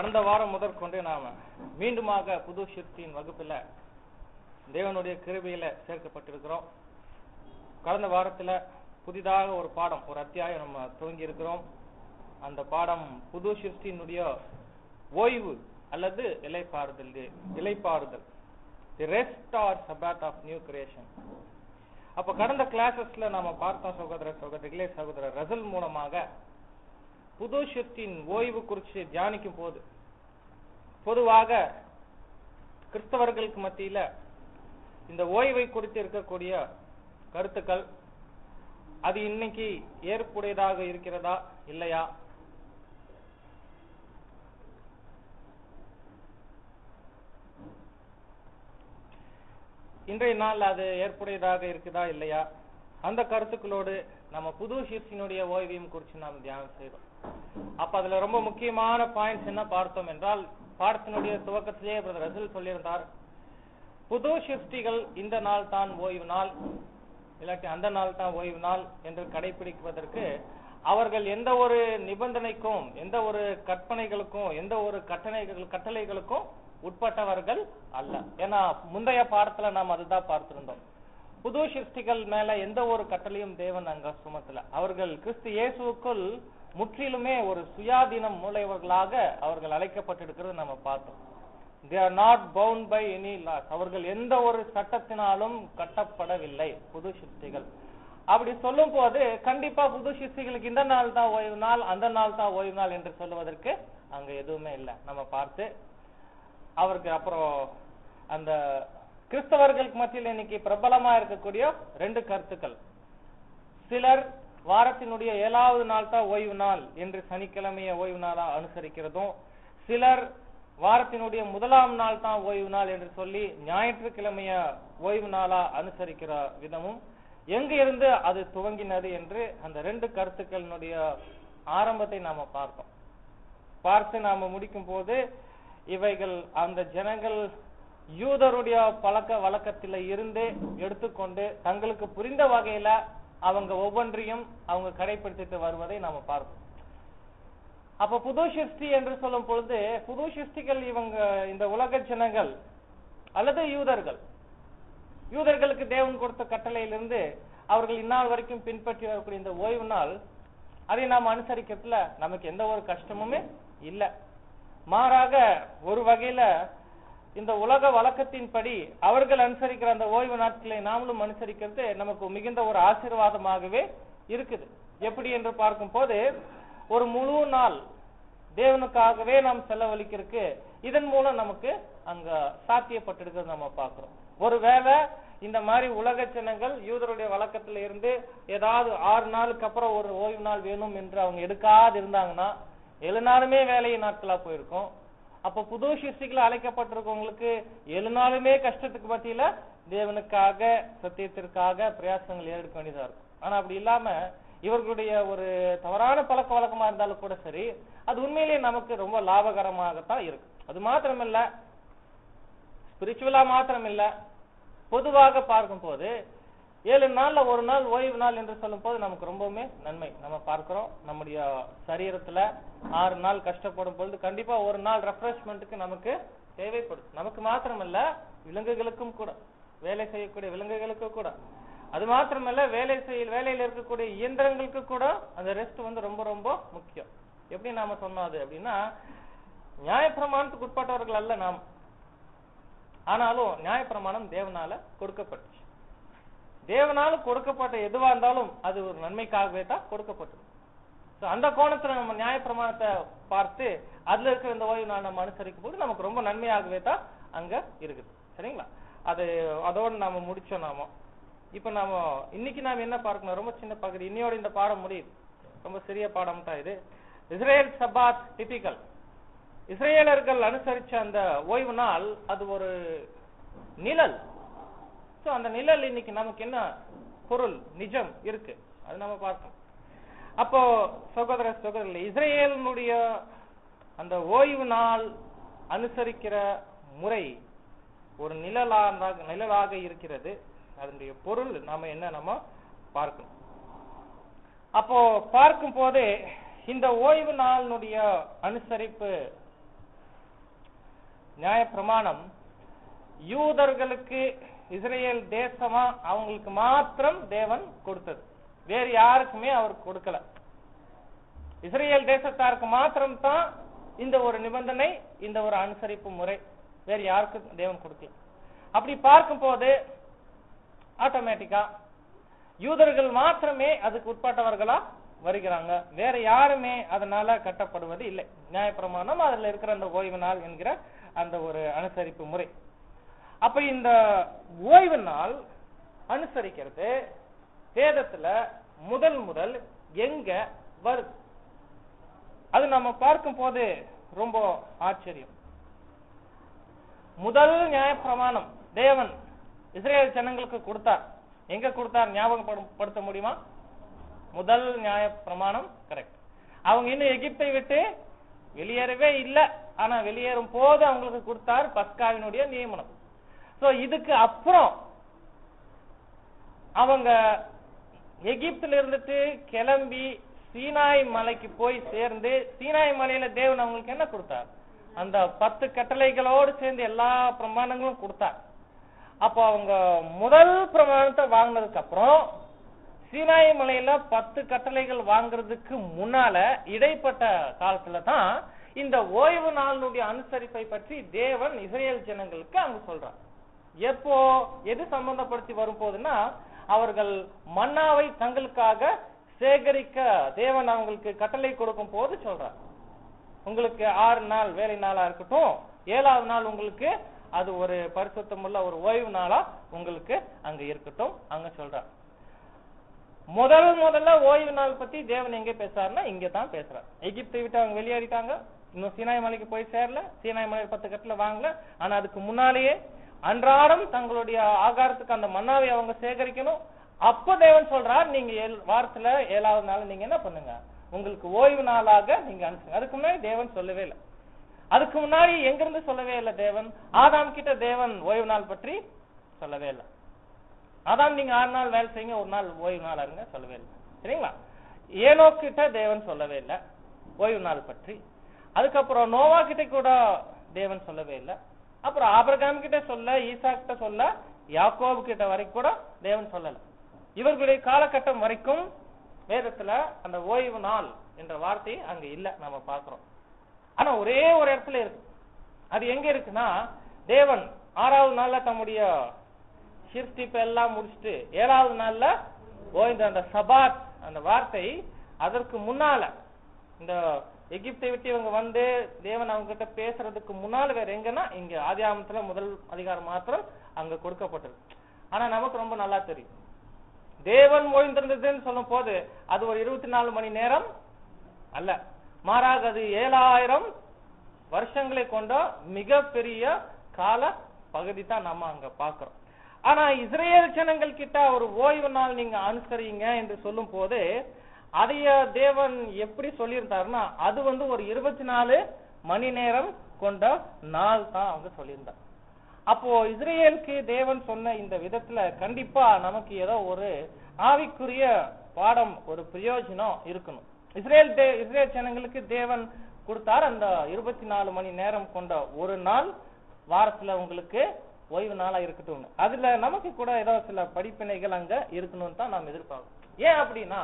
கடந்த வாரம் முதற்கொண்டு நாம மீண்டுமாக புது சிற்பியின் வகுப்புல தேவனுடைய கிருபையில சேர்க்கப்பட்டிருக்கிறோம் கடந்த வாரத்துல புதிதாக ஒரு பாடம் ஒரு அத்தியாயம் நம்ம துவங்கி இருக்கிறோம் அந்த பாடம் புது சிருஷ்டியினுடைய ஓய்வு அல்லது இலைப்பாறுதல் இலைப்பாறுதல் the rest or Sabbath of new creation அப்ப கடந்த கிளாஸஸ்ல நாம பார்த்தோம் சகோதர சகோதரிகளே சகோதரர் ரசல் மூலமாக புது சிருஷ்டியின் ஓய்வு குறித்து தியானிக்கும் போது பொதுவாக கிறிஸ்தவர்களுக்கு மத்தியில இந்த ஓய்வை குறித்து இருக்கக்கூடிய கருத்துக்கள் அது இன்னைக்கு ஏற்புடையதாக இருக்கிறதா இல்லையா இன்றைய நாள் அது ஏற்புடையதாக இருக்குதா இல்லையா அந்த கருத்துக்களோடு நம்ம புது சிற்சினுடைய ஓய்வையும் குறித்து நாம் தியானம் செய்தோம் அப்ப அதுல ரொம்ப முக்கியமான பாயிண்ட்ஸ் என்ன பார்த்தோம் என்றால் பாடத்தினுடைய துவக்கத்திலேயே பிரதர் ரசல் சொல்லியிருந்தார் புது சிருஷ்டிகள் இந்த நாள் தான் ஓய்வு நாள் இல்லாட்டி அந்த நாள் தான் ஓய்வு நாள் என்று கடைபிடிப்பதற்கு அவர்கள் எந்த ஒரு நிபந்தனைக்கும் எந்த ஒரு கற்பனைகளுக்கும் எந்த ஒரு கட்டளைகள் கட்டளைகளுக்கும் உட்பட்டவர்கள் அல்ல ஏன்னா முந்தைய பாடத்துல நாம் அதுதான் பார்த்திருந்தோம் புது சிருஷ்டிகள் மேல எந்த ஒரு கட்டளையும் தேவன் அங்க சுமத்தல அவர்கள் கிறிஸ்து இயேசுக்குள் முற்றிலுமே ஒரு சுயாதீனம் மூலையவர்களாக அவர்கள் அழைக்கப்பட்டிருக்கிறது நம்ம பார்த்தோம் they are not bound by any laws அவர்கள் எந்த ஒரு சட்டத்தினாலும் கட்டப்படவில்லை புது சிருஷ்டிகள் அப்படி சொல்லும் போது கண்டிப்பா புது சிருஷ்டிகளுக்கு இந்த நாள் தான் ஓய்வு நாள் அந்த நாள் தான் ஓய்வு நாள் என்று சொல்லுவதற்கு அங்க எதுவுமே இல்லை நம்ம பார்த்து அவருக்கு அப்புறம் அந்த கிறிஸ்தவர்களுக்கு மத்தியில் இன்னைக்கு பிரபலமா இருக்கக்கூடிய ரெண்டு கருத்துக்கள் சிலர் வாரத்தினுடைய ஏழாவது நாள் தான் ஓய்வு நாள் என்று சனிக்கிழமைய ஓய்வு நாளா அனுசரிக்கிறதும் சிலர் வாரத்தினுடைய முதலாம் நாள் தான் ஓய்வு நாள் என்று சொல்லி ஞாயிற்றுக்கிழமைய ஓய்வு நாளா அனுசரிக்கிற விதமும் எங்க இருந்து அது துவங்கினது என்று அந்த ரெண்டு கருத்துக்களினுடைய ஆரம்பத்தை நாம பார்த்தோம் பார்த்து நாம முடிக்கும் போது இவைகள் அந்த ஜனங்கள் யூதருடைய பழக்க வழக்கத்தில இருந்து எடுத்துக்கொண்டு தங்களுக்கு புரிந்த வகையில அவங்க ஒவ்வொன்றையும் அவங்க கடைபிடித்துட்டு வருவதை நாம பார்ப்போம் அப்ப புது சிருஷ்டி என்று சொல்லும் பொழுது புது சிருஷ்டிகள் இவங்க இந்த உலக ஜனங்கள் அல்லது யூதர்கள் யூதர்களுக்கு தேவன் கொடுத்த கட்டளையிலிருந்து அவர்கள் இந்நாள் வரைக்கும் பின்பற்றி வரக்கூடிய இந்த ஓய்வு நாள் அதை நாம் அனுசரிக்கிறதுல நமக்கு எந்த ஒரு கஷ்டமுமே இல்லை மாறாக ஒரு வகையில இந்த உலக வழக்கத்தின்படி அவர்கள் அனுசரிக்கிற அந்த ஓய்வு நாட்களை நாமளும் அனுசரிக்கிறது நமக்கு மிகுந்த ஒரு ஆசீர்வாதமாகவே இருக்குது எப்படி என்று பார்க்கும் போது ஒரு முழு நாள் தேவனுக்காகவே நாம் செலவழிக்கிறதுக்கு இதன் மூலம் நமக்கு அங்க சாத்தியப்பட்டிருக்கிறது நம்ம பார்க்கிறோம் ஒருவேளை இந்த மாதிரி உலக ஜனங்கள் யூதருடைய வழக்கத்துல இருந்து ஏதாவது ஆறு நாளுக்கு அப்புறம் ஒரு ஓய்வு நாள் வேணும் என்று அவங்க எடுக்காது இருந்தாங்கன்னா ஏழு நாளுமே வேலை நாட்களா போயிருக்கும் அப்ப புது சிருஷ்டிகள் அழைக்கப்பட்டிருக்கவங்களுக்கு ஏழு நாளுமே கஷ்டத்துக்கு மத்தியில தேவனுக்காக சத்தியத்திற்காக பிரயாசங்கள் எடுக்க வேண்டியதா இருக்கும் ஆனா அப்படி இல்லாம இவர்களுடைய ஒரு தவறான பழக்க வழக்கமா இருந்தாலும் கூட சரி அது உண்மையிலேயே நமக்கு ரொம்ப லாபகரமாகத்தான் இருக்கு அது மாத்திரமில்ல ஸ்பிரிச்சுவலா மாத்திரமில்ல பொதுவாக பார்க்கும் போது ஏழு நாள்ல ஒரு நாள் ஓய்வு நாள் என்று சொல்லும் போது நமக்கு ரொம்பவுமே நன்மை நம்ம பார்க்கிறோம் நம்முடைய சரீரத்துல ஆறு நாள் கஷ்டப்படும் பொழுது கண்டிப்பா ஒரு நாள் ரெஃப்ரெஷ்மெண்ட்டுக்கு நமக்கு தேவைப்படும் நமக்கு மாத்திரமல்ல விலங்குகளுக்கும் கூட வேலை செய்யக்கூடிய விலங்குகளுக்கு கூட அது மாத்திரமல்ல வேலை செய்ய வேலையில இருக்கக்கூடிய இயந்திரங்களுக்கு கூட அந்த ரெஸ்ட் வந்து ரொம்ப ரொம்ப முக்கியம் எப்படி நாம சொன்னோம் அது அப்படின்னா நியாயப்பிரமாணத்துக்கு உட்பட்டவர்கள் அல்ல நாம் ஆனாலும் நியாயப்பிரமாணம் தேவனால கொடுக்கப்பட்டுச்சு தேவனால கொடுக்கப்பட்ட எதுவா இருந்தாலும் அது ஒரு நன்மைக்காகவே தான் கொடுக்கப்பட்டது அந்த கோணத்துல நம்ம நியாயப்பிரமாணத்தை பார்த்து அதுல இருக்கிற இந்த ஓய்வு நாள் நம்ம அனுசரிக்கும் போது நமக்கு ரொம்ப நன்மையாகவே தான் அங்க இருக்குது சரிங்களா அது அதோடு நாம முடிச்சோம் நாம இப்ப நாம இன்னைக்கு நாம என்ன பார்க்கணும் ரொம்ப சின்ன பகுதி இன்னையோட இந்த பாடம் முடியுது ரொம்ப சிறிய பாடம் தான் இது இஸ்ரேல் சபாத் டிபிக்கல் இஸ்ரேலர்கள் அனுசரிச்ச அந்த ஓய்வு நாள் அது ஒரு நிழல் சோ அந்த நிழல் இன்னைக்கு நமக்கு என்ன பொருள் நிஜம் இருக்கு அது நம்ம பார்க்கணும் அப்போ சகோதர சகோதரர்கள் இஸ்ரேலினுடைய அந்த ஓய்வு நாள் அனுசரிக்கிற முறை ஒரு நிழலாக நிழலாக இருக்கிறது அதனுடைய பொருள் நாம என்ன நம்ம பார்க்கணும் அப்போ பார்க்கும் போதே இந்த ஓய்வு நாளினுடைய அனுசரிப்பு நியாயப்பிரமாணம் யூதர்களுக்கு இஸ்ரேல் தேசமா அவங்களுக்கு மாத்திரம் தேவன் கொடுத்தது வேறு யாருக்குமே அவர் கொடுக்கல இஸ்ரேல் தேசத்தாருக்கு மாத்திரம் தான் இந்த ஒரு நிபந்தனை இந்த ஒரு அனுசரிப்பு முறை வேறு யாருக்கும் தேவன் கொடுக்கல அப்படி பார்க்கும் போது ஆட்டோமேட்டிக்கா யூதர்கள் மாத்திரமே அதுக்கு உட்பட்டவர்களா வருகிறாங்க வேற யாருமே அதனால கட்டப்படுவது இல்லை நியாயப்பிரமாணம் அதுல இருக்கிற அந்த ஓய்வு நாள் என்கிற அந்த ஒரு அனுசரிப்பு முறை அப்ப இந்த ஓய்வு நாள் அனுசரிக்கிறது வேதத்துல முதல் முதல் எங்க வருது அது நம்ம பார்க்கும் போது ரொம்ப ஆச்சரியம் முதல் நியாயப்பிரமாணம் தேவன் இஸ்ரேல் ஜனங்களுக்கு கொடுத்தார் எங்க கொடுத்தார் ஞாபகப்படுத்த முடியுமா முதல் நியாய பிரமாணம் கரெக்ட் அவங்க இன்னும் எகிப்தை விட்டு வெளியேறவே இல்லை ஆனா வெளியேறும் போது அவங்களுக்கு கொடுத்தார் பஸ்காவினுடைய நியமனம் சோ இதுக்கு அப்புறம் அவங்க எகிப்துல இருந்துட்டு கிளம்பி சீனாய் மலைக்கு போய் சேர்ந்து சீனாய் மலையில தேவன் அவங்களுக்கு என்ன கொடுத்தார் அந்த பத்து கட்டளைகளோடு சேர்ந்து எல்லா பிரமாணங்களும் கொடுத்தார் அப்போ அவங்க முதல் பிரமாணத்தை வாங்கினதுக்கு அப்புறம் சீனாய் மலையில பத்து கட்டளைகள் வாங்குறதுக்கு முன்னால இடைப்பட்ட காலத்துல தான் இந்த ஓய்வு நாளினுடைய அனுசரிப்பை பற்றி தேவன் இஸ்ரேல் ஜனங்களுக்கு அங்க சொல்றார் எப்போ எது சம்பந்தப்படுத்தி வரும் போதுன்னா அவர்கள் மன்னாவை தங்களுக்காக சேகரிக்க தேவன் அவங்களுக்கு கட்டளை கொடுக்கும் போது சொல்றார் உங்களுக்கு ஆறு நாள் வேலை நாளா இருக்கட்டும் ஏழாவது நாள் உங்களுக்கு அது ஒரு பரிசுத்தமுள்ள ஒரு ஓய்வு நாளா உங்களுக்கு அங்க இருக்கட்டும் அங்க சொல்றார் முதல் முதல்ல ஓய்வு நாள் பத்தி தேவன் எங்க பேசுறாருன்னா இங்க தான் பேசுறார் எகிப்தை விட்டு அவங்க வெளியேறிட்டாங்க இன்னும் சீனாய் மலைக்கு போய் சேரல சீனாய் மலை பத்து கட்டுல வாங்கல ஆனா அதுக்கு முன்னாலேயே அன்றாடம் தங்களுடைய ஆகாரத்துக்கு அந்த மன்னாவை அவங்க சேகரிக்கணும் அப்ப தேவன் சொல்றார் நீங்க ஏழு- வாரத்துல ஏழாவது நாள் நீங்க என்ன பண்ணுங்க உங்களுக்கு ஓய்வு நாளாக நீங்க அனுப்புங்க அதுக்கு முன்னாடி தேவன் சொல்லவே இல்லை அதுக்கு முன்னாடி எங்கிருந்து சொல்லவே இல்லை தேவன் ஆதாம் கிட்ட தேவன் ஓய்வு நாள் பற்றி சொல்லவே இல்லை அதான் நீங்க ஆறு நாள் வேலை செய்யுங்க ஒரு நாள் ஓய்வு நாள் இருங்க சொல்லவே இல்லை சரிங்களா ஏனோ கிட்ட தேவன் சொல்லவே இல்லை ஓய்வு நாள் பற்றி அதுக்கப்புறம் நோவா கிட்ட கூட தேவன் சொல்லவே இல்லை அப்புறம் ஆபிரகாம் கிட்ட சொல்ல ஈசா கிட்ட சொல்ல யாக்கோபு கிட்ட வரைக்கும் கூட தேவன் சொல்லல இவர்களுடைய காலகட்டம் வரைக்கும் வேதத்துல அந்த ஓய்வு நாள் என்ற வார்த்தை அங்க இல்ல நம்ம பார்க்கிறோம் ஆனா ஒரே ஒரு இடத்துல இருக்கு அது எங்க இருக்குன்னா தேவன் ஆறாவது நாள்ல தம்முடைய சிருஷ்டிப்பு எல்லாம் முடிச்சுட்டு ஏழாவது நாள்ல ஓய்ந்த அந்த சபாத் அந்த வார்த்தை அதற்கு முன்னால இந்த எகிப்தை விட்டு இவங்க வந்து தேவன் அவங்க கிட்ட பேசுறதுக்கு முன்னால வேற எங்கன்னா இங்க ஆதியாமத்துல முதல் அதிகாரம் மாத்திரம் அங்க கொடுக்கப்பட்டது ஆனா நமக்கு ரொம்ப நல்லா தெரியும் தேவன் ஓய்ந்திருந்ததுன்னு சொல்லும் போது அது ஒரு இருபத்தி நாலு மணி நேரம் அல்ல மாறாக அது ஏழாயிரம் வருஷங்களை கொண்ட மிகப்பெரிய கால பகுதி தான் நம்ம அங்க பார்க்கிறோம் ஆனா இஸ்ரேல் ஜனங்கள் கிட்ட ஒரு ஓய்வு நாள் நீங்க அனுசரிங்க என்று சொல்லும் போது அதைய தேவன் எப்படி சொல்லியிருந்தாருன்னா அது வந்து ஒரு இருபத்தி நாலு மணி நேரம் கொண்ட நாள் தான் அவங்க சொல்லியிருந்தார் அப்போ இஸ்ரேலுக்கு தேவன் சொன்ன இந்த விதத்துல கண்டிப்பா நமக்கு ஏதோ ஒரு ஆவிக்குரிய பாடம் ஒரு பிரயோஜனம் இருக்கணும் இஸ்ரேல் தே- இஸ்ரேல் ஜனங்களுக்கு தேவன் கொடுத்தார் அந்த இருபத்தி நாலு மணி நேரம் கொண்ட ஒரு நாள் வாரத்துல உங்களுக்கு ஓய்வு நாளா இருக்கட்டும் அதுல நமக்கு கூட ஏதோ சில படிப்பினைகள் அங்க இருக்கணும்னு தான் நாம் எதிர்பார்க்கணும் ஏன் அப்படின்னா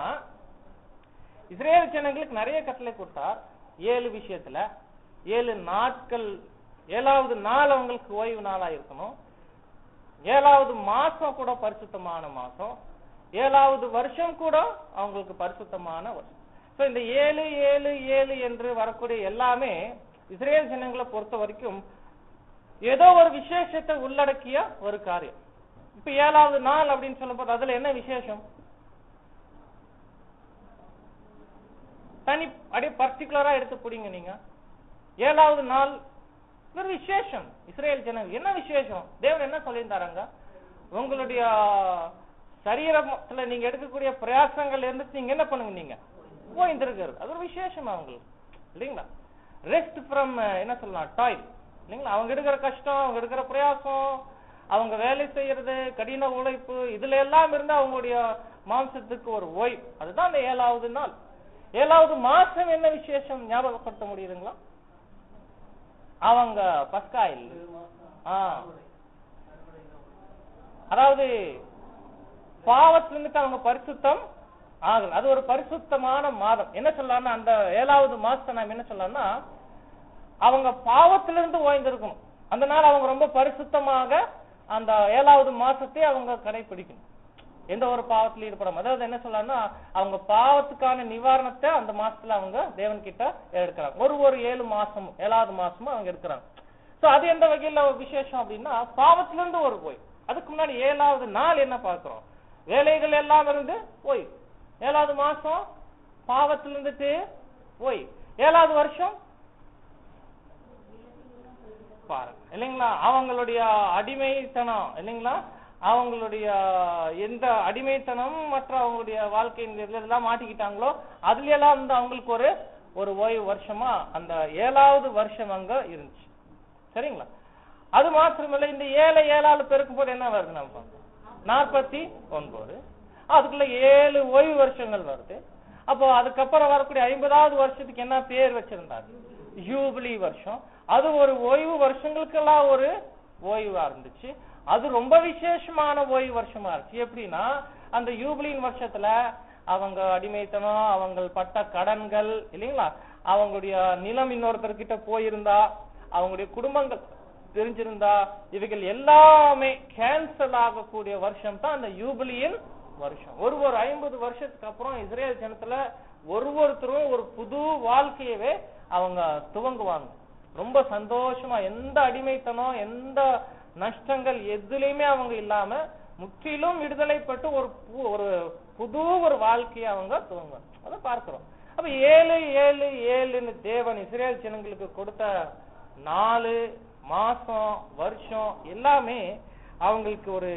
இஸ்ரேல் ஜனங்களுக்கு நிறைய கட்டளை கொடுத்தார் ஏழு விஷயத்துல ஏழு நாட்கள் ஏழாவது நாள் அவங்களுக்கு ஓய்வு நாளா இருக்கணும் ஏழாவது மாசம் கூட பரிசுத்தமான மாசம் ஏழாவது வருஷம் கூட அவங்களுக்கு பரிசுத்தமான வருஷம் சோ இந்த ஏழு ஏழு ஏழு என்று வரக்கூடிய எல்லாமே இஸ்ரேல் ஜனங்களை பொறுத்த வரைக்கும் ஏதோ ஒரு விசேஷத்தை உள்ளடக்கிய ஒரு காரியம் இப்ப ஏழாவது நாள் அப்படின்னு சொல்லும்போது அதுல என்ன விசேஷம் தனி அப்படியே பர்டிகுலரா எடுத்து பிடிங்க நீங்க ஏழாவது நாள் ஒரு விசேஷம் இஸ்ரேல் ஜனங்கள் என்ன விசேஷம் தேவன் என்ன சொல்லியிருந்தாருங்க உங்களுடைய சரீரத்துல நீங்க எடுக்கக்கூடிய பிரயாசங்கள் இருந்து நீங்க என்ன பண்ணுங்க நீங்க ஓய்ந்திருக்கிறது அது ஒரு விசேஷம் அவங்களுக்கு இல்லைங்களா ரெஸ்ட் ஃப்ரம் என்ன சொல்லலாம் டாய் இல்லைங்களா அவங்க எடுக்கிற கஷ்டம் அவங்க எடுக்கிற பிரயாசம் அவங்க வேலை செய்யறது கடின உழைப்பு இதுல எல்லாம் இருந்து அவங்களுடைய மாம்சத்துக்கு ஒரு ஓய்வு அதுதான் அந்த ஏழாவது நாள் ஏழாவது மாசம் என்ன விசேஷம் ஞாபகப்படுத்த முடியுதுங்களா அவங்க பஸ்காயில் ஆ அதாவது பாவத்திலிருந்து அவங்க பரிசுத்தம் ஆகல அது ஒரு பரிசுத்தமான மாதம் என்ன சொல்லலாம்னா அந்த ஏழாவது மாசத்தை நாம் என்ன சொல்லலாம்னா அவங்க பாவத்திலிருந்து ஓய்ந்திருக்கணும் அந்த நாள் அவங்க ரொம்ப பரிசுத்தமாக அந்த ஏழாவது மாசத்தை அவங்க கடைபிடிக்கணும் எந்த ஒரு பாவத்திலும் ஈடுபடாம அதாவது என்ன சொல்லலாம்னா அவங்க பாவத்துக்கான நிவாரணத்தை அந்த மாசத்துல அவங்க தேவன் கிட்ட எடுக்கிறாங்க ஒரு ஒரு ஏழு மாசமும் ஏழாவது மாசமும் அவங்க எடுக்கிறாங்க சோ அது எந்த வகையில விசேஷம் அப்படின்னா பாவத்திலிருந்து ஒரு போய் அதுக்கு முன்னாடி ஏழாவது நாள் என்ன பார்க்கிறோம் வேலைகள் எல்லாம் இருந்து போய் ஏழாவது மாசம் பாவத்துல இருந்துட்டு போய் ஏழாவது வருஷம் பாருங்க இல்லைங்களா அவங்களுடைய அடிமைத்தனம் இல்லைங்களா அவங்களுடைய எந்த அடிமைத்தனம் மற்ற அவங்களுடைய வாழ்க்கையின் இதுல எல்லாம் மாட்டிக்கிட்டாங்களோ அதுல எல்லாம் வந்து அவங்களுக்கு ஒரு ஒரு ஓய்வு வருஷமா அந்த ஏழாவது வருஷம் அங்க இருந்துச்சு சரிங்களா அது மாத்திரமில்ல இந்த ஏழை ஏழாவது பெருக்கும் போது என்ன வருது நம்ம பார்ப்போம் நாற்பத்தி ஒன்பது அதுக்குள்ள ஏழு ஓய்வு வருஷங்கள் வருது அப்போ அதுக்கப்புறம் வரக்கூடிய ஐம்பதாவது வருஷத்துக்கு என்ன பேர் வச்சிருந்தாரு யூபிலி வருஷம் அது ஒரு ஓய்வு வருஷங்களுக்கெல்லாம் ஒரு ஓய்வா இருந்துச்சு அது ரொம்ப விசேஷமான ஓய்வு வருஷமா இருந்துச்சு எப்படின்னா அந்த யூபிலின் வருஷத்துல அவங்க அடிமைத்தனம் அவங்க பட்ட கடன்கள் இல்லைங்களா அவங்களுடைய நிலம் இன்னொருத்தர்கிட்ட போயிருந்தா அவங்களுடைய குடும்பங்கள் தெரிஞ்சிருந்தா இவைகள் எல்லாமே கேன்சல் ஆகக்கூடிய வருஷம் தான் அந்த யூபிலியின் வருஷம் ஒரு ஒரு ஐம்பது வருஷத்துக்கு அப்புறம் இஸ்ரேல் ஜனத்துல ஒரு ஒருத்தரும் ஒரு புது வாழ்க்கையவே அவங்க துவங்குவாங்க ரொம்ப சந்தோஷமா எந்த அடிமைத்தனம் எந்த நஷ்டங்கள் எதுலயுமே அவங்க இல்லாம முற்றிலும் விடுதலைப்பட்டு ஒரு பு- ஒரு புது ஒரு வாழ்க்கையை அவங்க துவங்குவாங்க அதை பார்க்கிறோம் அப்ப ஏழு ஏழு ஏழுன்னு தேவன் இஸ்ரேல் ஜனங்களுக்கு கொடுத்த நாலு மாசம் வருஷம் எல்லாமே அவங்களுக்கு ஒரு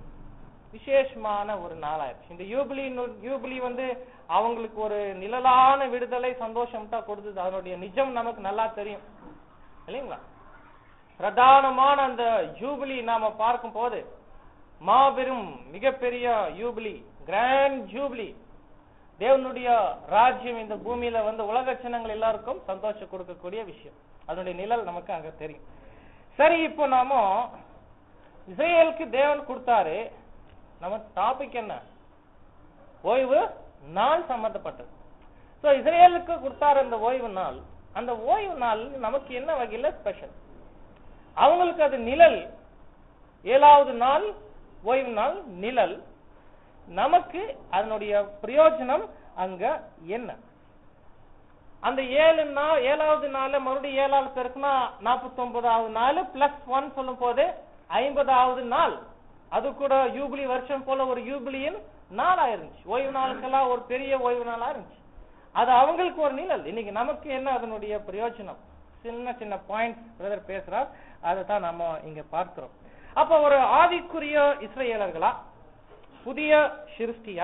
விசேஷமான ஒரு நாளாயிருச்சு இந்த யூபிலி யூபிலி வந்து அவங்களுக்கு ஒரு நிழலான விடுதலை சந்தோஷம் தான் கொடுத்தது அதனுடைய நிஜம் நமக்கு நல்லா தெரியும் இல்லைங்களா பிரதானமான அந்த யூபிலி நாம பார்க்கும் போது மாபெரும் மிகப்பெரிய யூபிலி கிராண்ட் ஜூபிலி தேவனுடைய ராஜ்யம் இந்த பூமியில வந்து உலக சின்னங்கள் எல்லாருக்கும் சந்தோஷம் கொடுக்கக்கூடிய விஷயம் அதனுடைய நிழல் நமக்கு அங்க தெரியும் சரி இப்போ நாம இஸ்ரேலுக்கு தேவன் கொடுத்தாரு நம்ம டாபிக் என்ன ஓய்வு நாள் சம்பந்தப்பட்டது சோ இஸ்ரேலுக்கு கொடுத்தாரு அந்த ஓய்வு நாள் அந்த ஓய்வு நாள் நமக்கு என்ன வகையில ஸ்பெஷல் அவங்களுக்கு அது நிழல் ஏழாவது நாள் ஓய்வு நாள் நிழல் நமக்கு அதனுடைய பிரயோஜனம் அங்க என்ன அந்த ஏழு நாள் ஏழாவது நாள் மறுபடியும் ஏழாவது பேருக்குன்னா நாற்பத்தி ஒன்பதாவது நாள் பிளஸ் ஒன் சொல்லும் போது ஐம்பதாவது நாள் அது கூட யூபிலி வருஷம் போல ஒரு யூபிலியின் நாளா இருந்துச்சு ஓய்வு நாளுக்கெல்லாம் ஒரு பெரிய ஓய்வு நாளா இருந்துச்சு அது அவங்களுக்கு ஒரு நிழல் இன்னைக்கு நமக்கு என்ன அதனுடைய பிரயோஜனம் சின்ன சின்ன பாயிண்ட்ஸ் பிரதர் பேசுறார் அதை தான் நம்ம இங்க பார்க்கிறோம் அப்ப ஒரு ஆவிக்குரிய இஸ்ரேலர்களா புதிய சிருஷ்டியா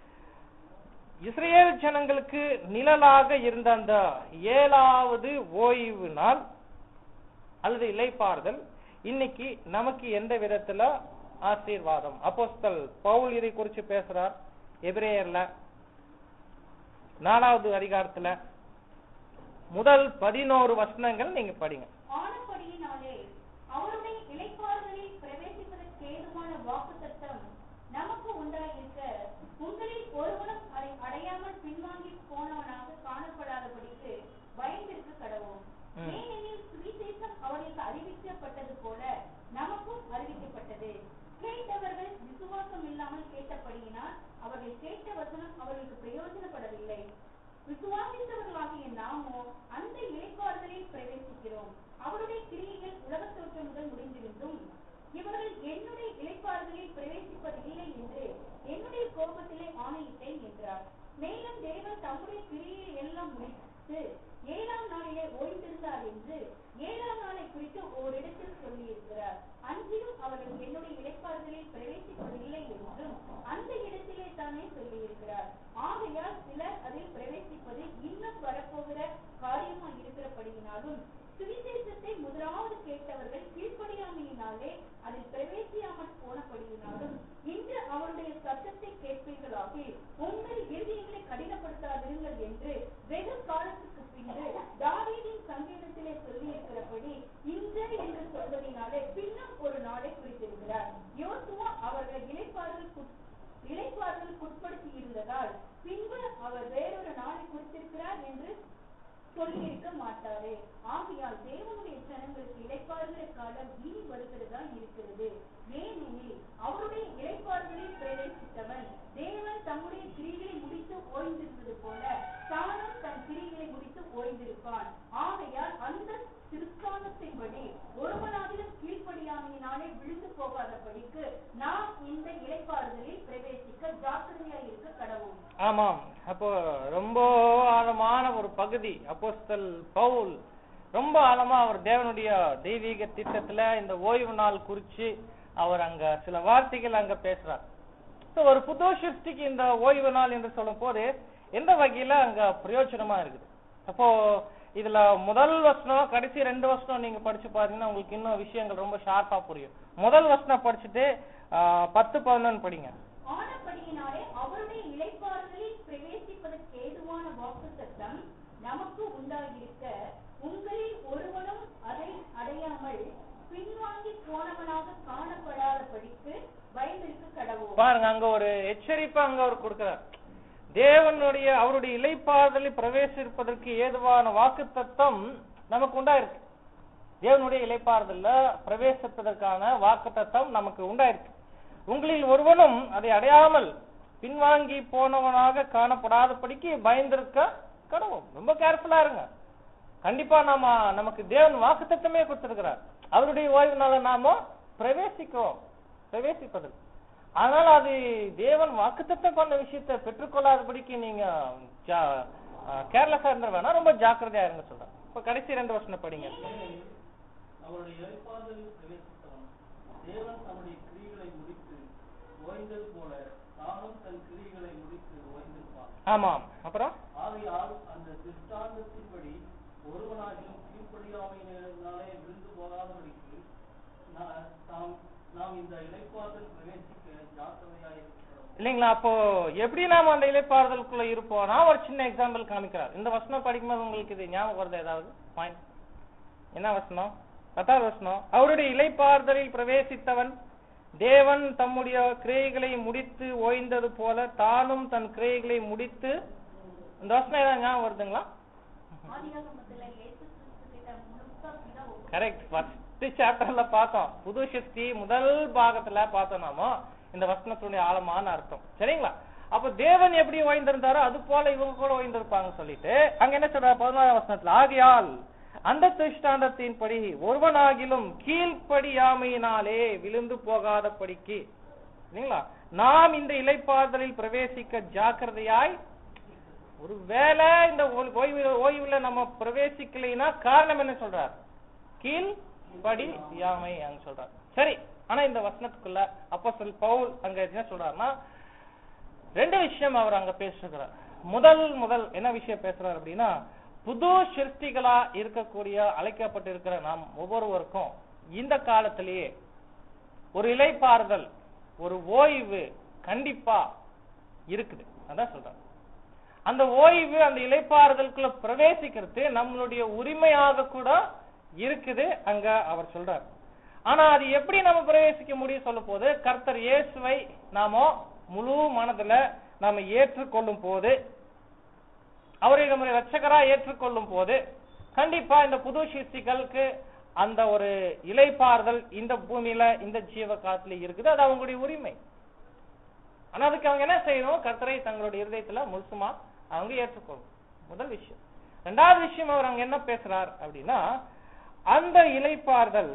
இஸ்ரேல் ஜனங்களுக்கு நிழலாக இருந்த அந்த ஏழாவது ஓய்வு நாள் அல்லது இலைப்பாறுதல் இன்னைக்கு நமக்கு எந்த விதத்துல ஆசீர்வாதம் அப்போஸ்தல் பவுல் இதை குறிச்சு பேசுறார் எபிரேயர்ல நாலாவது அதிகாரத்துல முதல் பதினோரு வசனங்கள் நீங்க படிங்க ஆனபடியினாலே அவருடைய இளைப்பாறுதலில் பிரவேசிப்பதற்கு ஏதுவான வாக்குத்தத்தம் நமக்கு உண்டாயிருக்க உங்களில் ஒருவனும் அதை அடையாமல் பின்வாங்கி போனவனாக காணப்படாதபடிக்கு பயந்திருக்க கடவோம் ம். ஏனெனில் சுவிசேஷம் அவர்களுக்கு அறிவிக்கப்பட்டது போல நமக்கும் அறிவிக்கப்பட்டது கேட்டவர்கள் விசுவாசம் இல்லாமல் கேட்டபடியினால் அவர்கள் கேட்ட வசனம் அவர்களுக்கு பிரயோஜனப்படவில்லை விசுவாசித்தவர்களாகிய நாமோ அந்த இளைப்பாறுதலில் பிரவேசிக்கிறோம் அவருடைய கிரியைகள் உலகத் தோற்றம் முதல் முடிந்திருந்தும் இவர்கள் என்னுடைய இளைப்பாறுதலில் பிரவேசிப்பதில்லை என்று என்னுடைய கோபத்திலே ஆணையிட்டேன் என்றார் மேலும் தேவன் தம்முடைய கிரியை எல்லாம் முடித்து ஏழாம் நாளிலே ஓய்ந்திருந்தார் என்று ஏழாம் நாளை குறித்து ஓரிடத்தில் சொல்லியிருக்கிறார் அன்றிலும் அவர்கள் என்னுடைய இளைப்பாறுதலில் பிரவேசிப்பதில்லை என்றும் அந்த இடத்திலே தானே சொல்லியிருக்கிறார் ஆகையால் சிலர் அதில் பிரவேசிப்பது இன்னும் வரப்போகிற காரியமாய் இருக்கிறபடியினாலும் சுவிசேஷத்தை முதலாவது கேட்டவர்கள் கீழ்ப்படியாமையினாலே அதில் பிரவேசியாமல் போன ஆனபடியினாலும் இன்று அவருடைய சத்தத்தை கேட்பீர்களாகி உங்கள் இருதயங்களை கடினப்படுத்தாதிருங்கள் என்று வெகு காலத்துக்கு பின்பு தாவீதின் சங்கீதத்திலே சொல்லியிருக்கிறபடி இன்று என்று சொல்வதினாலே பின்னும் ஒரு நாளை குறித்திருக்கிறார் யோசுவா அவர்கள் இளைப்பாறுதல் இளைப்பாறுதல் உட்படுத்தி இருந்ததால் பின்பு அவர் வேறொரு நாளை குறித்திருக்கிறார் என்று சொல்லியிருக்க மாட்டாரே ஆகையால் தேவனுடைய ஜனங்களுக்கு இளைப்பாறுகிற காலம் இனி வருகிறதா இருக்கிறது ஏனெனில் அவருடைய இளைப்பாறுதலில் பிரவேசித்தவன் தேவன் தம்முடைய கிரிகளை முடித்து ஓய்ந்திருந்தது போல தானும் தன் கிரிகளை முடித்து ஓய்ந்திருப்பான் ஆகையால் அந்த திருக்காலத்தின்படி ஒருவனாகிலும் கீழ்ப்படியாமையினாலே விழுந்து போகாதபடிக்கு நாம் இந்த இளைப்பாறுதலில் பிரவேசிக்க ஜாக்கிரதையாய் இருக்க கடவுள் ஆமாம் அப்போ ரொம்ப ஆழமான ஒரு பகுதி அப்போஸ்தல் பவுல் ரொம்ப ஆழமா அவர் தேவனுடைய தெய்வீக திட்டத்துல இந்த ஓய்வு நாள் குறிச்சு அவர் அங்க சில வார்த்தைகள் அங்க பேசுறார் So, ஒரு புது சிருஷ்டிக்கு இந்த ஓய்வு நாள் என்று சொல்லும் போது எந்த வகையில அங்க பிரயோஜனமா இருக்குது அப்போ இதுல முதல் வசனம் கடைசி ரெண்டு வசனம் நீங்க படிச்சு பாத்தீங்கன்னா உங்களுக்கு இன்னும் விஷயங்கள் ரொம்ப ஷார்ப்பா புரியும் முதல் வசனம் படிச்சுட்டு ஆஹ், பத்து பதினொன்னு படிங்க ஆனபடியினாலே அவருடைய இளைப்பாறுதலில் பிரவேசிப்பதற்கு ஏதுவான வாக்குத்தத்தம் நமக்கு உண்டாகியிருக்க உங்களில் ஒருவனும் அதை அடையாமல் பின்வாங்கி போனவனாக காணப்படாதபடிக்கு பயந்திருக்க கடவுள் பாருங்க அங்க ஒரு எச்சரிப்பு அங்க அவர் கொடுக்கிறார் தேவனுடைய அவருடைய இலைப்பாறுதலில் பிரவேசிப்பதற்கு ஏதுவான வாக்கு தத்தம் நமக்கு உண்டாயிருக்கு தேவனுடைய இலைப்பாறுதல்ல பிரவேசிப்பதற்கான வாக்கு தத்தம் நமக்கு உண்டாயிருக்கு உங்களில் ஒருவனும் அதை அடையாமல் பின்வாங்கி போனவனாக காணப்படாதபடிக்கு பயந்திருக்க கடவுள் ரொம்ப கேர்ஃபுல்லா இருங்க கண்டிப்பா நாம நமக்கு தேவன் வாக்குத்தத்தமே கொடுத்திருக்கிறார் அவருடைய ஓய்வு நாள நாம பிரவேசிக்கிறோம் பிரவேசிப்பது ஆனால் அது தேவன் வாக்குத்தத்தம் பண்ண விஷயத்தை பெற்றுக்கொள்ளாதபடிக்கு நீங்க கேர்லெஸ்ஸா இருந்த வேணா ரொம்ப ஜாக்கிரதையா இருங்க சொல்றேன் இப்ப கடைசி ரெண்டு வருஷம் படிங்க ஏனெனில் அவருடைய இளைப்பாறுதலில் பிரவேசித்தவன் தேவன் தம்முடைய கிரியைகளை முடித்து ஓய்ந்தது போல தானும் தன் கிரியைகளை முடித்து ஓய்ந்திருப்பான் ஆமாம் அப்புறம் ஆகையால் அந்த திருஷ்டாந்தத்தின்படி ஒருவனாகிலும் கீழ்ப்படியாமையினாலே விழுந்து போகாதபடிக்கு நா- தாம் நாம் இந்த இளைப்பாறுதல் பிரவேசிக்க ஜாக்கிரதையாயிருக்கிறோம் இல்லைங்களா அப்போ எப்படி நாம அந்த இலைப்பாறுதலுக்குள்ள இருப்போம்னா ஒரு சின்ன எக்ஸாம்பிள் காமிக்கிறார் இந்த வசனம் படிக்கும்போது உங்களுக்கு இது ஞாபகம் வருது ஏதாவது பாயிண்ட் என்ன வசனம் பத்தாவது வசனம் அவருடைய இலைப்பாறுதலில் பிரவேசித்தவன் தேவன் தம்முடைய கிரியைகளை முடித்து ஓய்ந்தது போல தானும் தன் கிரியைகளை முடித்து இந்த வசனம் ஏதாவது ஞாபகம் வருதுங்களா ஆதியாகமத்துல இயேசு கிறிஸ்து கிட்ட முழுசா பிதா ஒப்பு கரெக்ட் ஃபர்ஸ்ட் சாப்டர்ல பார்த்தோம் புது சிருஷ்டி முதல் பாகத்துல பார்த்தோம் நாம இந்த வசனத்துடைய ஆழமான அர்த்தம் சரிங்களா அப்ப தேவன் எப்படி ஓய்ந்திருந்தாரோ அது போல இவங்க கூட ஓய்ந்திருப்பாங்க சொல்லிட்டு அங்க என்ன சொல்றாரு பதினாறாம் வசனத்துல ஆகையால் அந்த திருஷ்டாந்தத்தின்படி ஒருவனாகிலும் கீழ்ப்படியாமையினாலே விழுந்து போகாதபடிக்கு இல்லைங்களா நாம் இந்த இலைப்பாறுதலில் பிரவேசிக்க ஜாக்கிரதையாய் ஒருவேளை இந்த ஓ- ஓய்வு ஓய்வுல நம்ம பிரவேசிக்கலைன்னா காரணம் என்ன சொல்றார் கீழ் படி யாமை அங்க சொல்றார் சரி ஆனா இந்த வசனத்துக்குள்ள அப்போஸ்தலன் பவுல் அங்க என்ன சொல்றாருன்னா ரெண்டு விஷயம் அவர் அங்க பேசுகிறார் முதல் முதல் என்ன விஷயம் பேசுறார் அப்படின்னா புது சிருஷ்டிகளா இருக்கக்கூடிய அழைக்கப்பட்டிருக்கிற நாம் ஒவ்வொருவருக்கும் இந்த காலத்திலேயே ஒரு இலைப்பாறுதல் ஒரு ஓய்வு கண்டிப்பா இருக்குது அதான் சொல்றார் அந்த ஓய்வு அந்த இலைப்பாறுதலுக்குள்ள பிரவேசிக்கிறது நம்மளுடைய உரிமையாக கூட இருக்குது அங்க அவர் சொல்றார் ஆனா அது எப்படி நம்ம பிரவேசிக்க முடியும் சொல்லும் போது கர்த்தர் இயேசுவை நாம முழு மனதுல நாம ஏற்றுக்கொள்ளும் போது அவரை நம்முடைய ரட்சகரா ஏற்றுக்கொள்ளும் போது கண்டிப்பா இந்த புது சிருஷ்டிகளுக்கு அந்த ஒரு இலைப்பாறுதல் இந்த பூமியில இந்த ஜீவ காலத்துல இருக்குது அது அவங்களுடைய உரிமை ஆனா அதுக்கு அவங்க என்ன செய்யணும் கர்த்தரை தங்களுடைய இருதயத்துல முழுசுமா அவங்க ஏற்றுக்கொள்ளும் முதல் விஷயம் ரெண்டாவது விஷயம் அவர் அங்க என்ன பேசுறார் அப்படின்னா அந்த இலைப்பாறுதல்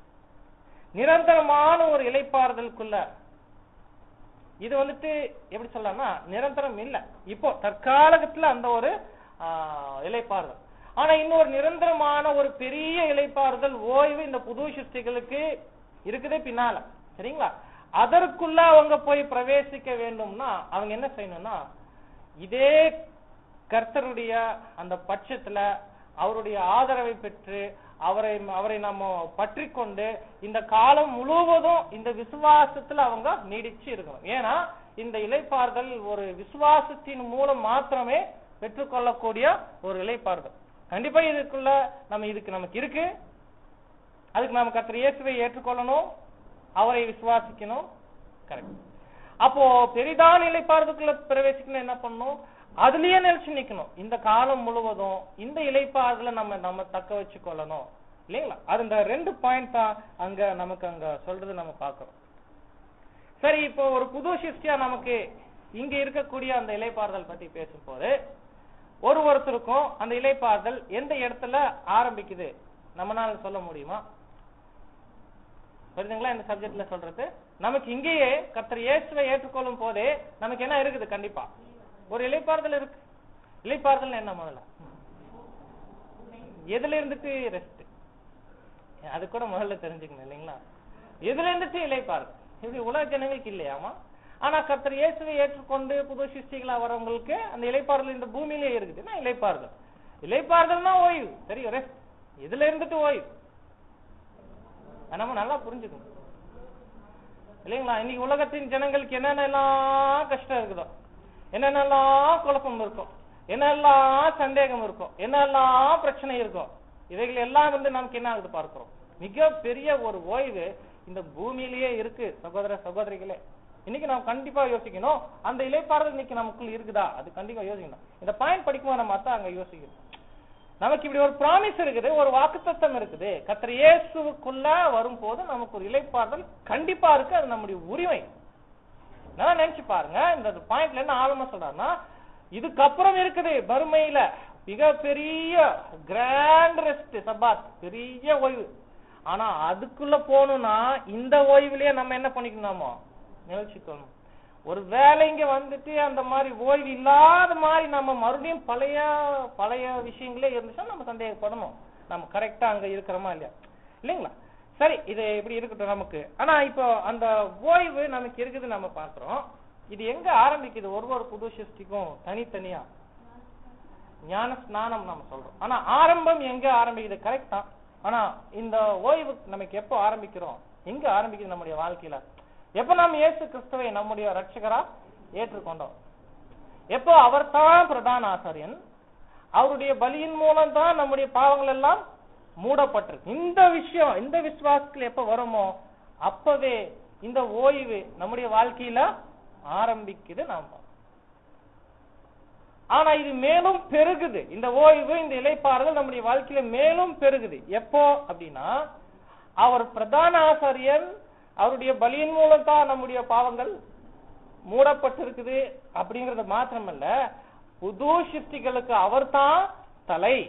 நிரந்தரமான ஒரு இலைப்பாறுதலுக்குள்ள இது வந்துட்டு எப்படி சொல்லலாம்னா நிரந்தரம் இல்ல இப்போ தற்காலகத்துல அந்த ஒரு ஆஹ், இலைப்பாறுதல் ஆனா இன்னொரு நிரந்தரமான ஒரு பெரிய இலைப்பாறுதல் ஓய்வு இந்த புது சிருஷ்டிகளுக்கு இருக்குது பின்னால சரிங்களா அதற்குள்ள அவங்க போய் பிரவேசிக்க வேண்டும்னா அவங்க என்ன செய்யணும்னா இதே கர்த்தருடைய அந்த பட்சத்துல அவருடைய ஆதரவை பெற்று அவரை அவரை நம்ம பற்றி கொண்டு இந்த காலம் முழுவதும் இந்த விசுவாசத்துல அவங்க நீடிச்சு இருக்கணும் ஏன்னா இந்த இலைப்பாறுதல் ஒரு விசுவாசத்தின் மூலம் மாத்திரமே பெற்றுக்கொள்ளக்கூடிய ஒரு இலைப்பாறுதல் கண்டிப்பா இதுக்குள்ள நம்ம இதுக்கு நமக்கு இருக்கு அதுக்கு நம்ம கர்த்தர் இயேசுவை ஏற்றுக்கொள்ளணும் அவரை விசுவாசிக்கணும் கரெக்ட் அப்போ பெரிதான இலைப்பாறுதலுக்குள்ள பிரவேசிக்கணும் என்ன பண்ணணும் அதுலயே நிலைச்சு நிக்கணும் இந்த காலம் முழுவதும் இந்த இலைப்பாறுதல நம்ம நம்ம தக்க வச்சு கொள்ளணும் இல்லைங்களா அது இந்த ரெண்டு பாயிண்ட் தான் அங்க நமக்கு அங்க சொல்றது நம்ம பார்க்கிறோம் சரி இப்போ ஒரு புது சிருஷ்டியா நமக்கு இங்க இருக்கக்கூடிய அந்த இலைப்பாறுதல் பத்தி பேசும்போது ஒரு ஒருத்தருக்கும் அந்த இலைப்பாறுதல் எந்த இடத்துல ஆரம்பிக்குது நம்மனால சொல்ல முடியுமா புரியுதுங்களா இந்த சப்ஜெக்ட்ல சொல்றது நமக்கு இங்கேயே கர்த்தர் இயேசுவை ஏற்றுக்கொள்ளும் போதே நமக்கு என்ன இருக்குது கண்டிப்பா ஒரு இலைப்பாறுதல் இருக்கு இலைப்பாறுதல் என்ன முதல்ல எதுல இருந்துட்டு ரெஸ்ட் அது கூட முதல்ல தெரிஞ்சுக்கணும் இல்லைங்களா எதுல இருந்துட்டு இலைப்பாறுதல் இப்படி உலக ஜனங்களுக்கு இல்லையாமா ஆனா கர்த்தர் இயேசுவை ஏற்றுக்கொண்டு புது சிருஷ்டிகளா வரவங்களுக்கு அந்த இலைப்பாறுதல் இந்த பூமியிலே இருக்குதுன்னா இலைப்பாறுதல் இலைப்பாறுதல்னா ஓய்வு தெரியும் ரெஸ்ட் இதுல இருந்துட்டு ஓய்வு அது நம்ம நல்லா புரிஞ்சுக்கணும் இல்லைங்களா இன்னைக்கு உலகத்தின் ஜனங்களுக்கு என்னென்னலாம் கஷ்டம் இருக்குதோ என்னென்னலாம் குழப்பம் இருக்கும் என்னெல்லாம் சந்தேகம் இருக்கும் என்னெல்லாம் பிரச்சனை இருக்கும் இவைகள் எல்லாம் வந்து நமக்கு என்ன ஆகுது பார்க்கிறோம் மிக பெரிய ஒரு ஓய்வு இந்த பூமியிலேயே இருக்கு சகோதர சகோதரிகளே இன்னைக்கு நாம் கண்டிப்பா யோசிக்கணும் அந்த இலைப்பாறுதல் இன்னைக்கு நமக்குள்ள இருக்குதா அது கண்டிப்பா யோசிக்கணும் இந்த பாயிண்ட் படிக்கும்போது நம்ம அதான் அங்க யோசிக்கணும் நமக்கு இப்படி ஒரு ப்ராமிஸ் இருக்குது ஒரு வாக்குத்தத்தம் இருக்குது கர்த்தர் இயேசுவுக்குள்ள வரும்போது நமக்கு ஒரு இலைப்பாறுதல் கண்டிப்பா இருக்கு அது நம்முடைய உரிமை நல்லா நினைச்சு பாருங்க இந்த பாயிண்ட்ல என்ன ஆழமா சொல்றாருன்னா இதுக்கப்புறம் இருக்குது வறுமையில மிகப்பெரிய கிராண்ட் ரெஸ்ட் சபாத் பெரிய ஓய்வு ஆனா அதுக்குள்ள போகணும்னா இந்த ஓய்வுலயே நம்ம என்ன பண்ணிக்கணுமோ நினைச்சுக்கணும் ஒரு வேலை இங்க வந்துட்டு அந்த மாதிரி ஓய்வு இல்லாத மாதிரி நம்ம மறுபடியும் பழைய பழைய விஷயங்களே இருந்துச்சுன்னா நம்ம சந்தேகப்படணும் நம்ம கரெக்டா அங்க இருக்கிறோமா இல்லையா இல்லைங்களா சரி இது இப்படி இருக்கட்டும் நமக்கு ஆனா இப்போ அந்த ஓய்வு நமக்கு இருக்குது நம்ம பாக்குறோம் இது எங்க ஆரம்பிக்குது ஒரு ஒரு புது சிருஷ்டிக்கும் தனித்தனியா ஞான ஸ்நானம் நம்ம சொல்றோம் ஆனா ஆரம்பம் எங்க ஆரம்பிக்குது கரெக்ட் தான் ஆனா இந்த ஓய்வு நமக்கு எப்போ ஆரம்பிக்கிறோம் எங்க ஆரம்பிக்குது நம்முடைய வாழ்க்கையில எப்ப நாம் இயேசு கிறிஸ்துவை நம்முடைய ரட்சகரா ஏற்றுக்கொண்டோம் எப்போ அவர் தான் பிரதான ஆசாரியன் அவருடைய பலியின் மூலம் தான் நம்முடைய பாவங்கள் எல்லாம் மூடப்பட்டிருக்கு இந்த விஷயம் இந்த விசுவாசத்தில் எப்ப வருமோ அப்பவே இந்த ஓய்வு நம்முடைய வாழ்க்கையில ஆரம்பிக்குது நாம ஆனா இது மேலும் பெருகுது இந்த ஓய்வு இந்த இலைப்பாறுதல் நம்முடைய வாழ்க்கையில மேலும் பெருகுது எப்போ அப்படின்னா அவர் பிரதான ஆசாரியன் அவருடைய பலியின் மூலம் தான் நம்முடைய பாவங்கள் மூடப்பட்டிருக்குது அப்படிங்கறது மாத்திரமல்ல புது சிருஷ்டிகளுக்கு அவர் தான் தலை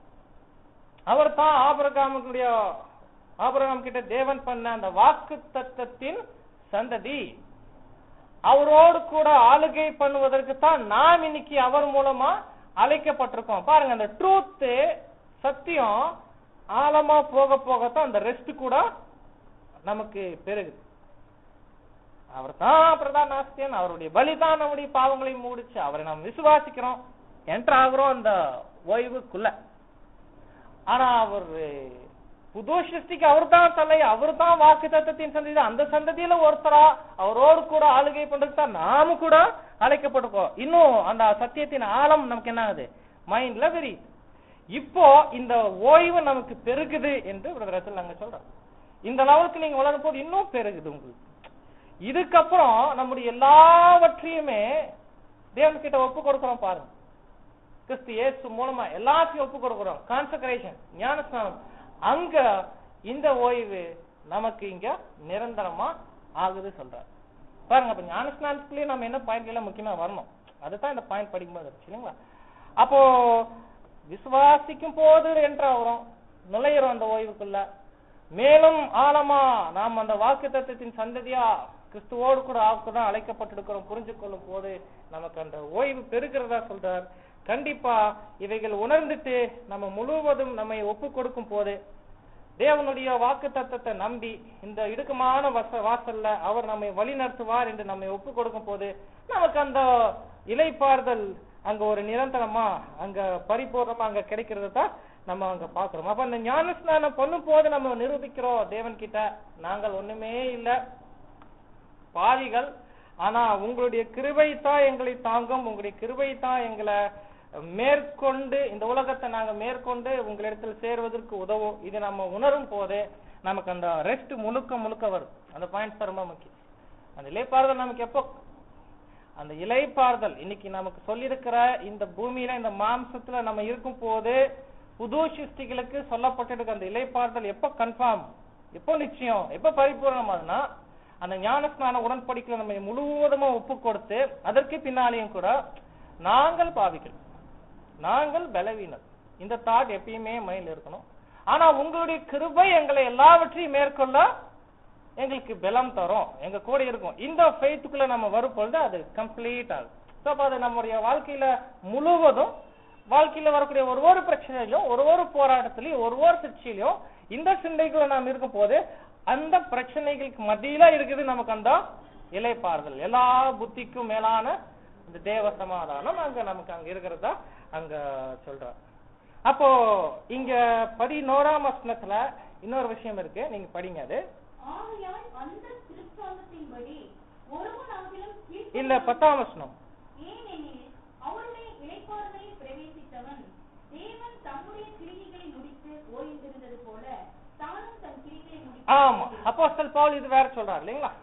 அவர் தான் ஆபரகாமுடைய ஆபரகாம் கிட்ட தேவன் பண்ண அந்த வாக்கு தத்தத்தின் சந்ததி அவரோடு கூட ஆளுகை பண்ணுவதற்கு தான் நாம் இன்னைக்கு அவர் மூலமா அழைக்கப்பட்டிருக்கோம் பாருங்க அந்த ட்ரூத் சத்தியம் ஆழமா போக போகத்தான் அந்த ரெஸ்ட் கூட நமக்கு பெருகுது அவர் தான் பிரதான ஆஸ்தியன் அவருடைய பலி தான் நம்முடைய பாவங்களை மூடிச்சு அவரை நாம் விசுவாசிக்கிறோம் என்டர் ஆகுறோம் அந்த ஓய்வுக்குள்ள ஆனா அவர் புது சிருஷ்டிக்கு அவர் தான் தலை அவர் தான் வாக்கு தத்துவத்தின் சந்ததி அந்த சந்ததியில ஒருத்தரா அவரோடு கூட ஆளுகை பண்றதுக்கு தான் நாம கூட அழைக்கப்பட்டிருக்கோம் இன்னும் அந்த சத்தியத்தின் ஆழம் நமக்கு என்ன ஆகுது மைண்ட்ல வெரி இப்போ இந்த ஓய்வு நமக்கு பெருகுது என்று பிரதர் ரசல் நாங்க சொல்றோம் இந்த லெவலுக்கு நீங்க வளரும் போது இன்னும் பெருகுது உங்களுக்கு இதுக்கப்புறம் நம்முடைய எல்லாவற்றையுமே தேவன் கிட்ட ஒப்பு கொடுக்கிறோம் பாருங்க கிறிஸ்து இயேசு மூலமா எல்லாத்தையும் ஒப்பு கொடுக்கிறோம் கான்சக்ரேஷன் ஞானஸ்நானம் அங்க இந்த ஓய்வு நமக்கு இங்க நிரந்தரமா ஆகுது சொல்றார் பாருங்க அப்ப ஞானஸ்நானத்துக்குள்ளேயே நம்ம என்ன பாயிண்ட் எல்லாம் முக்கியமா வரணும் அதுதான் இந்த பாயிண்ட் படிக்கும்போது இருந்துச்சு இல்லைங்களா அப்போ விசுவாசிக்கும் போது என்ற வரும் நுழையிறோம் அந்த ஓய்வுக்குள்ள மேலும் ஆழமா நாம் அந்த வாக்கு தத்துவத்தின் சந்ததியா கிறிஸ்துவோடு கூட ஆக்குதான் அழைக்கப்பட்டிருக்கிறோம் புரிஞ்சு கொள்ளும் போது நமக்கு அந்த ஓய்வு பெருகிறதா சொல்றார் கண்டிப்பா இவைகள் உணர்ந்துட்டு நம்ம முழுவதும் நம்மை ஒப்பு கொடுக்கும் போது தேவனுடைய வாக்கு தத்தத்தை நம்பி இந்த இடுக்கமான வச வாசல்ல அவர் நம்மை வழி நடத்துவார் என்று நம்மை ஒப்பு கொடுக்கும் போது நமக்கு அந்த இலைப்பாறுதல் அங்க ஒரு நிரந்தரமா அங்க பரிபூர்ணமா அங்க கிடைக்கிறது தான் நம்ம அங்க பாக்குறோம் அப்ப அந்த ஞான ஸ்நானம் பண்ணும் போது நம்ம நிரூபிக்கிறோம் தேவன் கிட்ட நாங்கள் ஒண்ணுமே இல்ல பாவிகள் ஆனா உங்களுடைய கிருபை தான் எங்களை தாங்கும் உங்களுடைய கிருபை தான் எங்களை மேற்கொண்டு இந்த உலகத்தை நாங்க மேற்கொண்டு உங்களிடத்தில் சேர்வதற்கு உதவும் இது நம்ம உணரும் போதே நமக்கு அந்த ரெஸ்ட் முழுக்க முழுக்க வரும் அந்த பாயிண்ட்ஸ் ரொம்ப முக்கியம் அந்த இலைப்பாறுதல் நமக்கு எப்போ அந்த இலைப்பாறுதல் இன்னைக்கு நமக்கு சொல்லியிருக்கிற இந்த பூமியில இந்த மாம்சத்துல நம்ம இருக்கும் போது புது சிருஷ்டிகளுக்கு சொல்லப்பட்டிருக்க அந்த இலைப்பாறுதல் எப்போ கன்ஃபார்ம் எப்போ நிச்சயம் எப்போ பரிபூர்ணமாதுன்னா அந்த ஞானஸ்நான உடன்படிக்கையில நம்ம முழுவதுமா ஒப்பு கொடுத்து அதற்கு பின்னாலேயும் கூட நாங்கள் பாவிகள் நாங்கள் பலவீனர் இந்த தாட் எப்பயுமே மைண்ட்ல இருக்கணும் ஆனா உங்களுடைய கிருபை எங்களை எல்லாவற்றையும் மேற்கொள்ள எங்களுக்கு பலம் தரும் எங்க கூட இருக்கும் இந்த ஃபெய்த்துக்குள்ள நம்ம வரும் பொழுது அது கம்ப்ளீட் ஆகும் So, அப்ப அது நம்முடைய வாழ்க்கையில முழுவதும் வாழ்க்கையில வரக்கூடிய ஒரு ஒரு பிரச்சனையிலும் ஒரு ஒரு போராட்டத்திலையும் ஒரு ஒரு சிகிச்சையிலும் இந்த சிந்தைக்குள்ள நாம் இருக்கும் போது அந்த பிரச்சனைகளுக்கு மத்தியில இருக்குது நமக்கு அந்த இலைப்பாறுதல் எல்லா புத்திக்கும் மேலான இந்த தேவ சமாதானம் அங்க நமக்கு அங்க இருக்கிறதா அங்க சொல்றார் அப்போ இங்க பதினோராம் வசனத்துல இன்னொரு விஷயம் இருக்கு நீங்க படிங்க அது ஆகையால் அந்த திருச்சாந்தத்தின்படி ஒருவனாகிலும் கீழ்ப்படியாமல் இல்ல பத்தாம் வசனம் ஏனெனில் அவருடைய இளைப்பாறுதலில் பிரவேசித்தவன் தேவன் தம்முடைய கிரியைகளை முடித்து ஓய்ந்திருந்தது போல தானும் தன் கிரியைகளை முடித்து ஆமா அப்போஸ்தல் பவுல் இது வேற சொல்றாரு இல்லைங்களா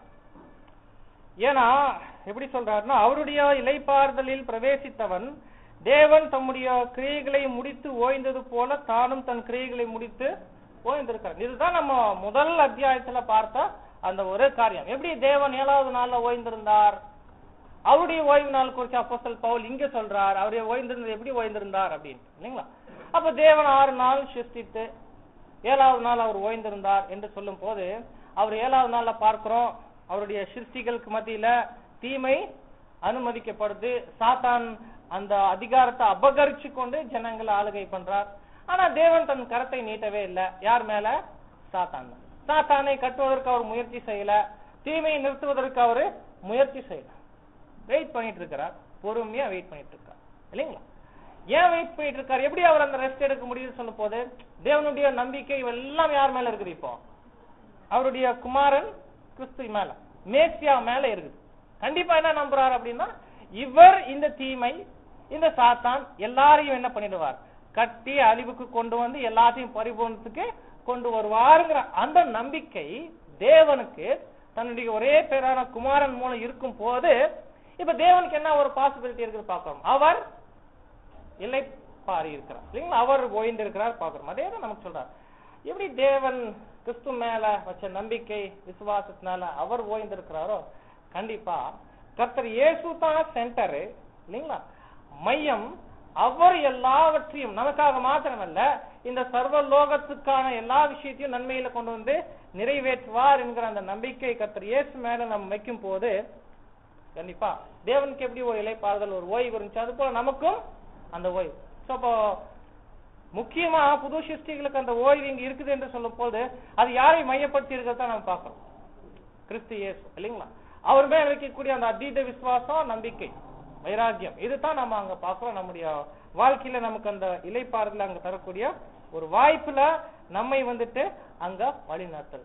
ஏன்னா எப்படி சொல்றாருன்னா அவருடைய இலைப்பாறுதலில் பிரவேசித்தவன் தேவன் தம்முடைய கிரியைகளை முடித்து ஓய்ந்தது போல தானும் தன் கிரியைகளை முடித்து ஓய்ந்திருக்கிறார் இதுதான் நம்ம முதல் அத்தியாயத்துல பார்த்த அந்த ஒரு காரியம் எப்படி தேவன் ஏழாவது நாள்ல ஓய்ந்திருந்தார் அவருடைய ஓய்வு நாள் குறித்து அப்போஸ்தல் பவுல் இங்க சொல்றார் அவருடைய ஓய்ந்திருந்தது எப்படி ஓய்ந்திருந்தார் அப்படின்னு இல்லைங்களா அப்ப தேவன் ஆறு நாள் சிருஷ்டித்து ஏழாவது நாள் அவர் ஓய்ந்திருந்தார் என்று சொல்லும் போது அவர் ஏழாவது நாள்ல பார்க்கிறோம் அவருடைய சிருஷ்டிகளுக்கு மத்தியில தீமை அனுமதிக்கப்படுது சாத்தான் அந்த அதிகாரத்தை அபகரிச்சு கொண்டு ஜனங்களை ஆளுகை பண்றார் ஆனா தேவன் தன் கரத்தை நீட்டவே இல்லை யார் மேல சாத்தான் மேல. சாத்தானை கட்டுவதற்கு அவர் முயற்சி செய்யல தீமையை நிறுத்துவதற்கு அவரு முயற்சி செய்யல வெயிட் பண்ணிட்டு இருக்கிறார் பொறுமையா வெயிட் பண்ணிட்டு இருக்கார் இல்லைங்களா ஏன் வெயிட் பண்ணிட்டு இருக்கார் எப்படி அவர் அந்த ரெஸ்ட் எடுக்க முடியும்னு சொல்லும் போது தேவனுடைய நம்பிக்கை எல்லாம் யார் மேல இருக்குது இப்போ அவருடைய குமாரன் கிறிஸ்து மேல மேசியா மேல இருக்குது கண்டிப்பா என்ன நம்புறாரு அப்படின்னா இவர் இந்த தீமை இந்த சாத்தான் எல்லாரையும் என்ன பண்ணிடுவார் கட்டி அழிவுக்கு கொண்டு வந்து எல்லாத்தையும் பரிபூர்ணத்துக்கு கொண்டு வருவாருங்கிற அந்த நம்பிக்கை தேவனுக்கு தன்னுடைய ஒரே பேரான குமாரன் மூலம் இருக்கும் போது இப்ப தேவனுக்கு என்ன ஒரு பாசிபிலிட்டி இருக்குது பார்க்கிறோம் அவர் இல்லை பாரி இருக்கிறார் இல்லைங்களா அவர் ஓய்ந்திருக்கிறார் பார்க்கிறோம் அதே தான் நமக்கு சொல்றார் எப்படி தேவன் கிறிஸ்து மேல வச்ச நம்பிக்கை விசுவாசத்தினால அவர் ஓய்ந்திருக்கிறாரோ கண்டிப்பா கர்த்தர் இயேசு தான் சென்டரு இல்லைங்களா மையம் அவர் எல்லாவற்றையும் நமக்காக மாத்திரமல்ல இந்த சர்வ லோகத்துக்கான எல்லா விஷயத்தையும் நன்மையில கொண்டு வந்து நிறைவேற்றுவார் என்கிற அந்த நம்பிக்கை கர்த்தர் இயேசு மேல நம்ம வைக்கும் போது கண்டிப்பா தேவனுக்கு எப்படி ஒரு இலைப்பாறுதல் ஒரு ஓய்வு இருந்துச்சு அது போல நமக்கும் அந்த ஓய்வு So, அப்போ முக்கியமா புது சிருஷ்டிகளுக்கு அந்த ஓய்வு இங்க இருக்குது என்று சொல்லும் போது அது யாரை மையப்படுத்தி இருக்கிறதா நம்ம பார்க்கிறோம் கிறிஸ்து இயேசு இல்லைங்களா அவர் மேல வைக்கக்கூடிய அந்த அதீத விசுவாசம் நம்பிக்கை வைராக்கியம் இதுதான் நம்ம அங்க பார்க்கிறோம் நம்முடைய வாழ்க்கையில நமக்கு அந்த இலைப்பாறுதல் அங்க தரக்கூடிய ஒரு வாய்ப்புல நம்மை வந்துட்டு அங்க வழிநடத்தல்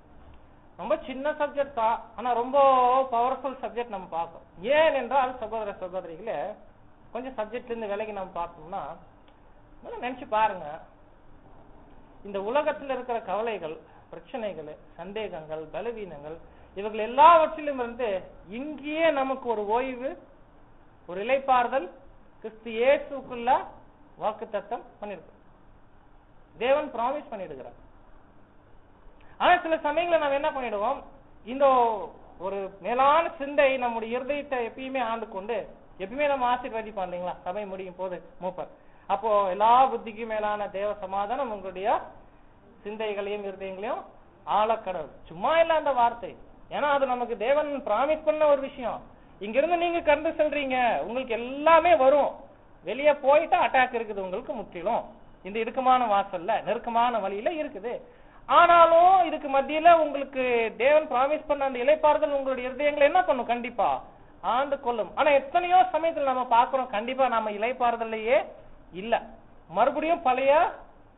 ரொம்ப சின்ன சப்ஜெக்ட் தான் ஆனா ரொம்ப பவர்ஃபுல் சப்ஜெக்ட் நம்ம பார்க்கணும் ஏன் என்றால் சகோதர சகோதரிகளே கொஞ்சம் சப்ஜெக்ட்ல இருந்து விலகி நம்ம பார்த்தோம்னா நல்லா நினைச்சு பாருங்க இந்த உலகத்துல இருக்கிற கவலைகள் பிரச்சனைகள் சந்தேகங்கள் பலவீனங்கள் இவர்கள் எல்லாவற்றிலும் இருந்து இங்கேயே நமக்கு ஒரு ஓய்வு ஒரு இலைப்பாறுதல் கிறிஸ்து இயேசுக்குள்ள வாக்குத்தத்தம் பண்ணிருக்கு தேவன் ப்ராமிஸ் பண்ணிடுகிறார் ஆனா சில சமயங்கள நம்ம என்ன பண்ணிடுவோம் இந்த ஒரு மேலான சிந்தை நம்முடைய இருதயத்தை எப்பயுமே ஆண்டு கொண்டு எப்பயுமே நம்ம ஆசீர்வதிப்போம் இல்லைங்களா சபை முடியும் போது மூப்பர் அப்போ எல்லா புத்திக்கும் மேலான தேவ சமாதானம் உங்களுடைய சிந்தைகளையும் இருதயங்களையும் ஆழக்கடவுள் சும்மா இல்ல அந்த வார்த்தை ஏன்னா அது நமக்கு தேவன் பிராமிஸ் பண்ண ஒரு விஷயம் இங்க இருந்து நீங்க கடந்து செல்றீங்க உங்களுக்கு எல்லாமே வரும் வெளியே போயிட்டா அட்டாக் இருக்குது உங்களுக்கு முற்றிலும் இந்த இடுக்கமான வாசல்ல நெருக்கமான வழியில இருக்குது ஆனாலும் இதுக்கு மத்தியில உங்களுக்கு தேவன் பிராமிஸ் பண்ண அந்த இலைப்பாறுதல் உங்களுடைய இருதயங்களை என்ன பண்ணும் கண்டிப்பா ஆண்டு கொள்ளும் ஆனா எத்தனையோ சமயத்துல நம்ம பாக்குறோம் கண்டிப்பா நம்ம இலைப்பாறுதல்லையே இல்ல மறுபடியும் பழைய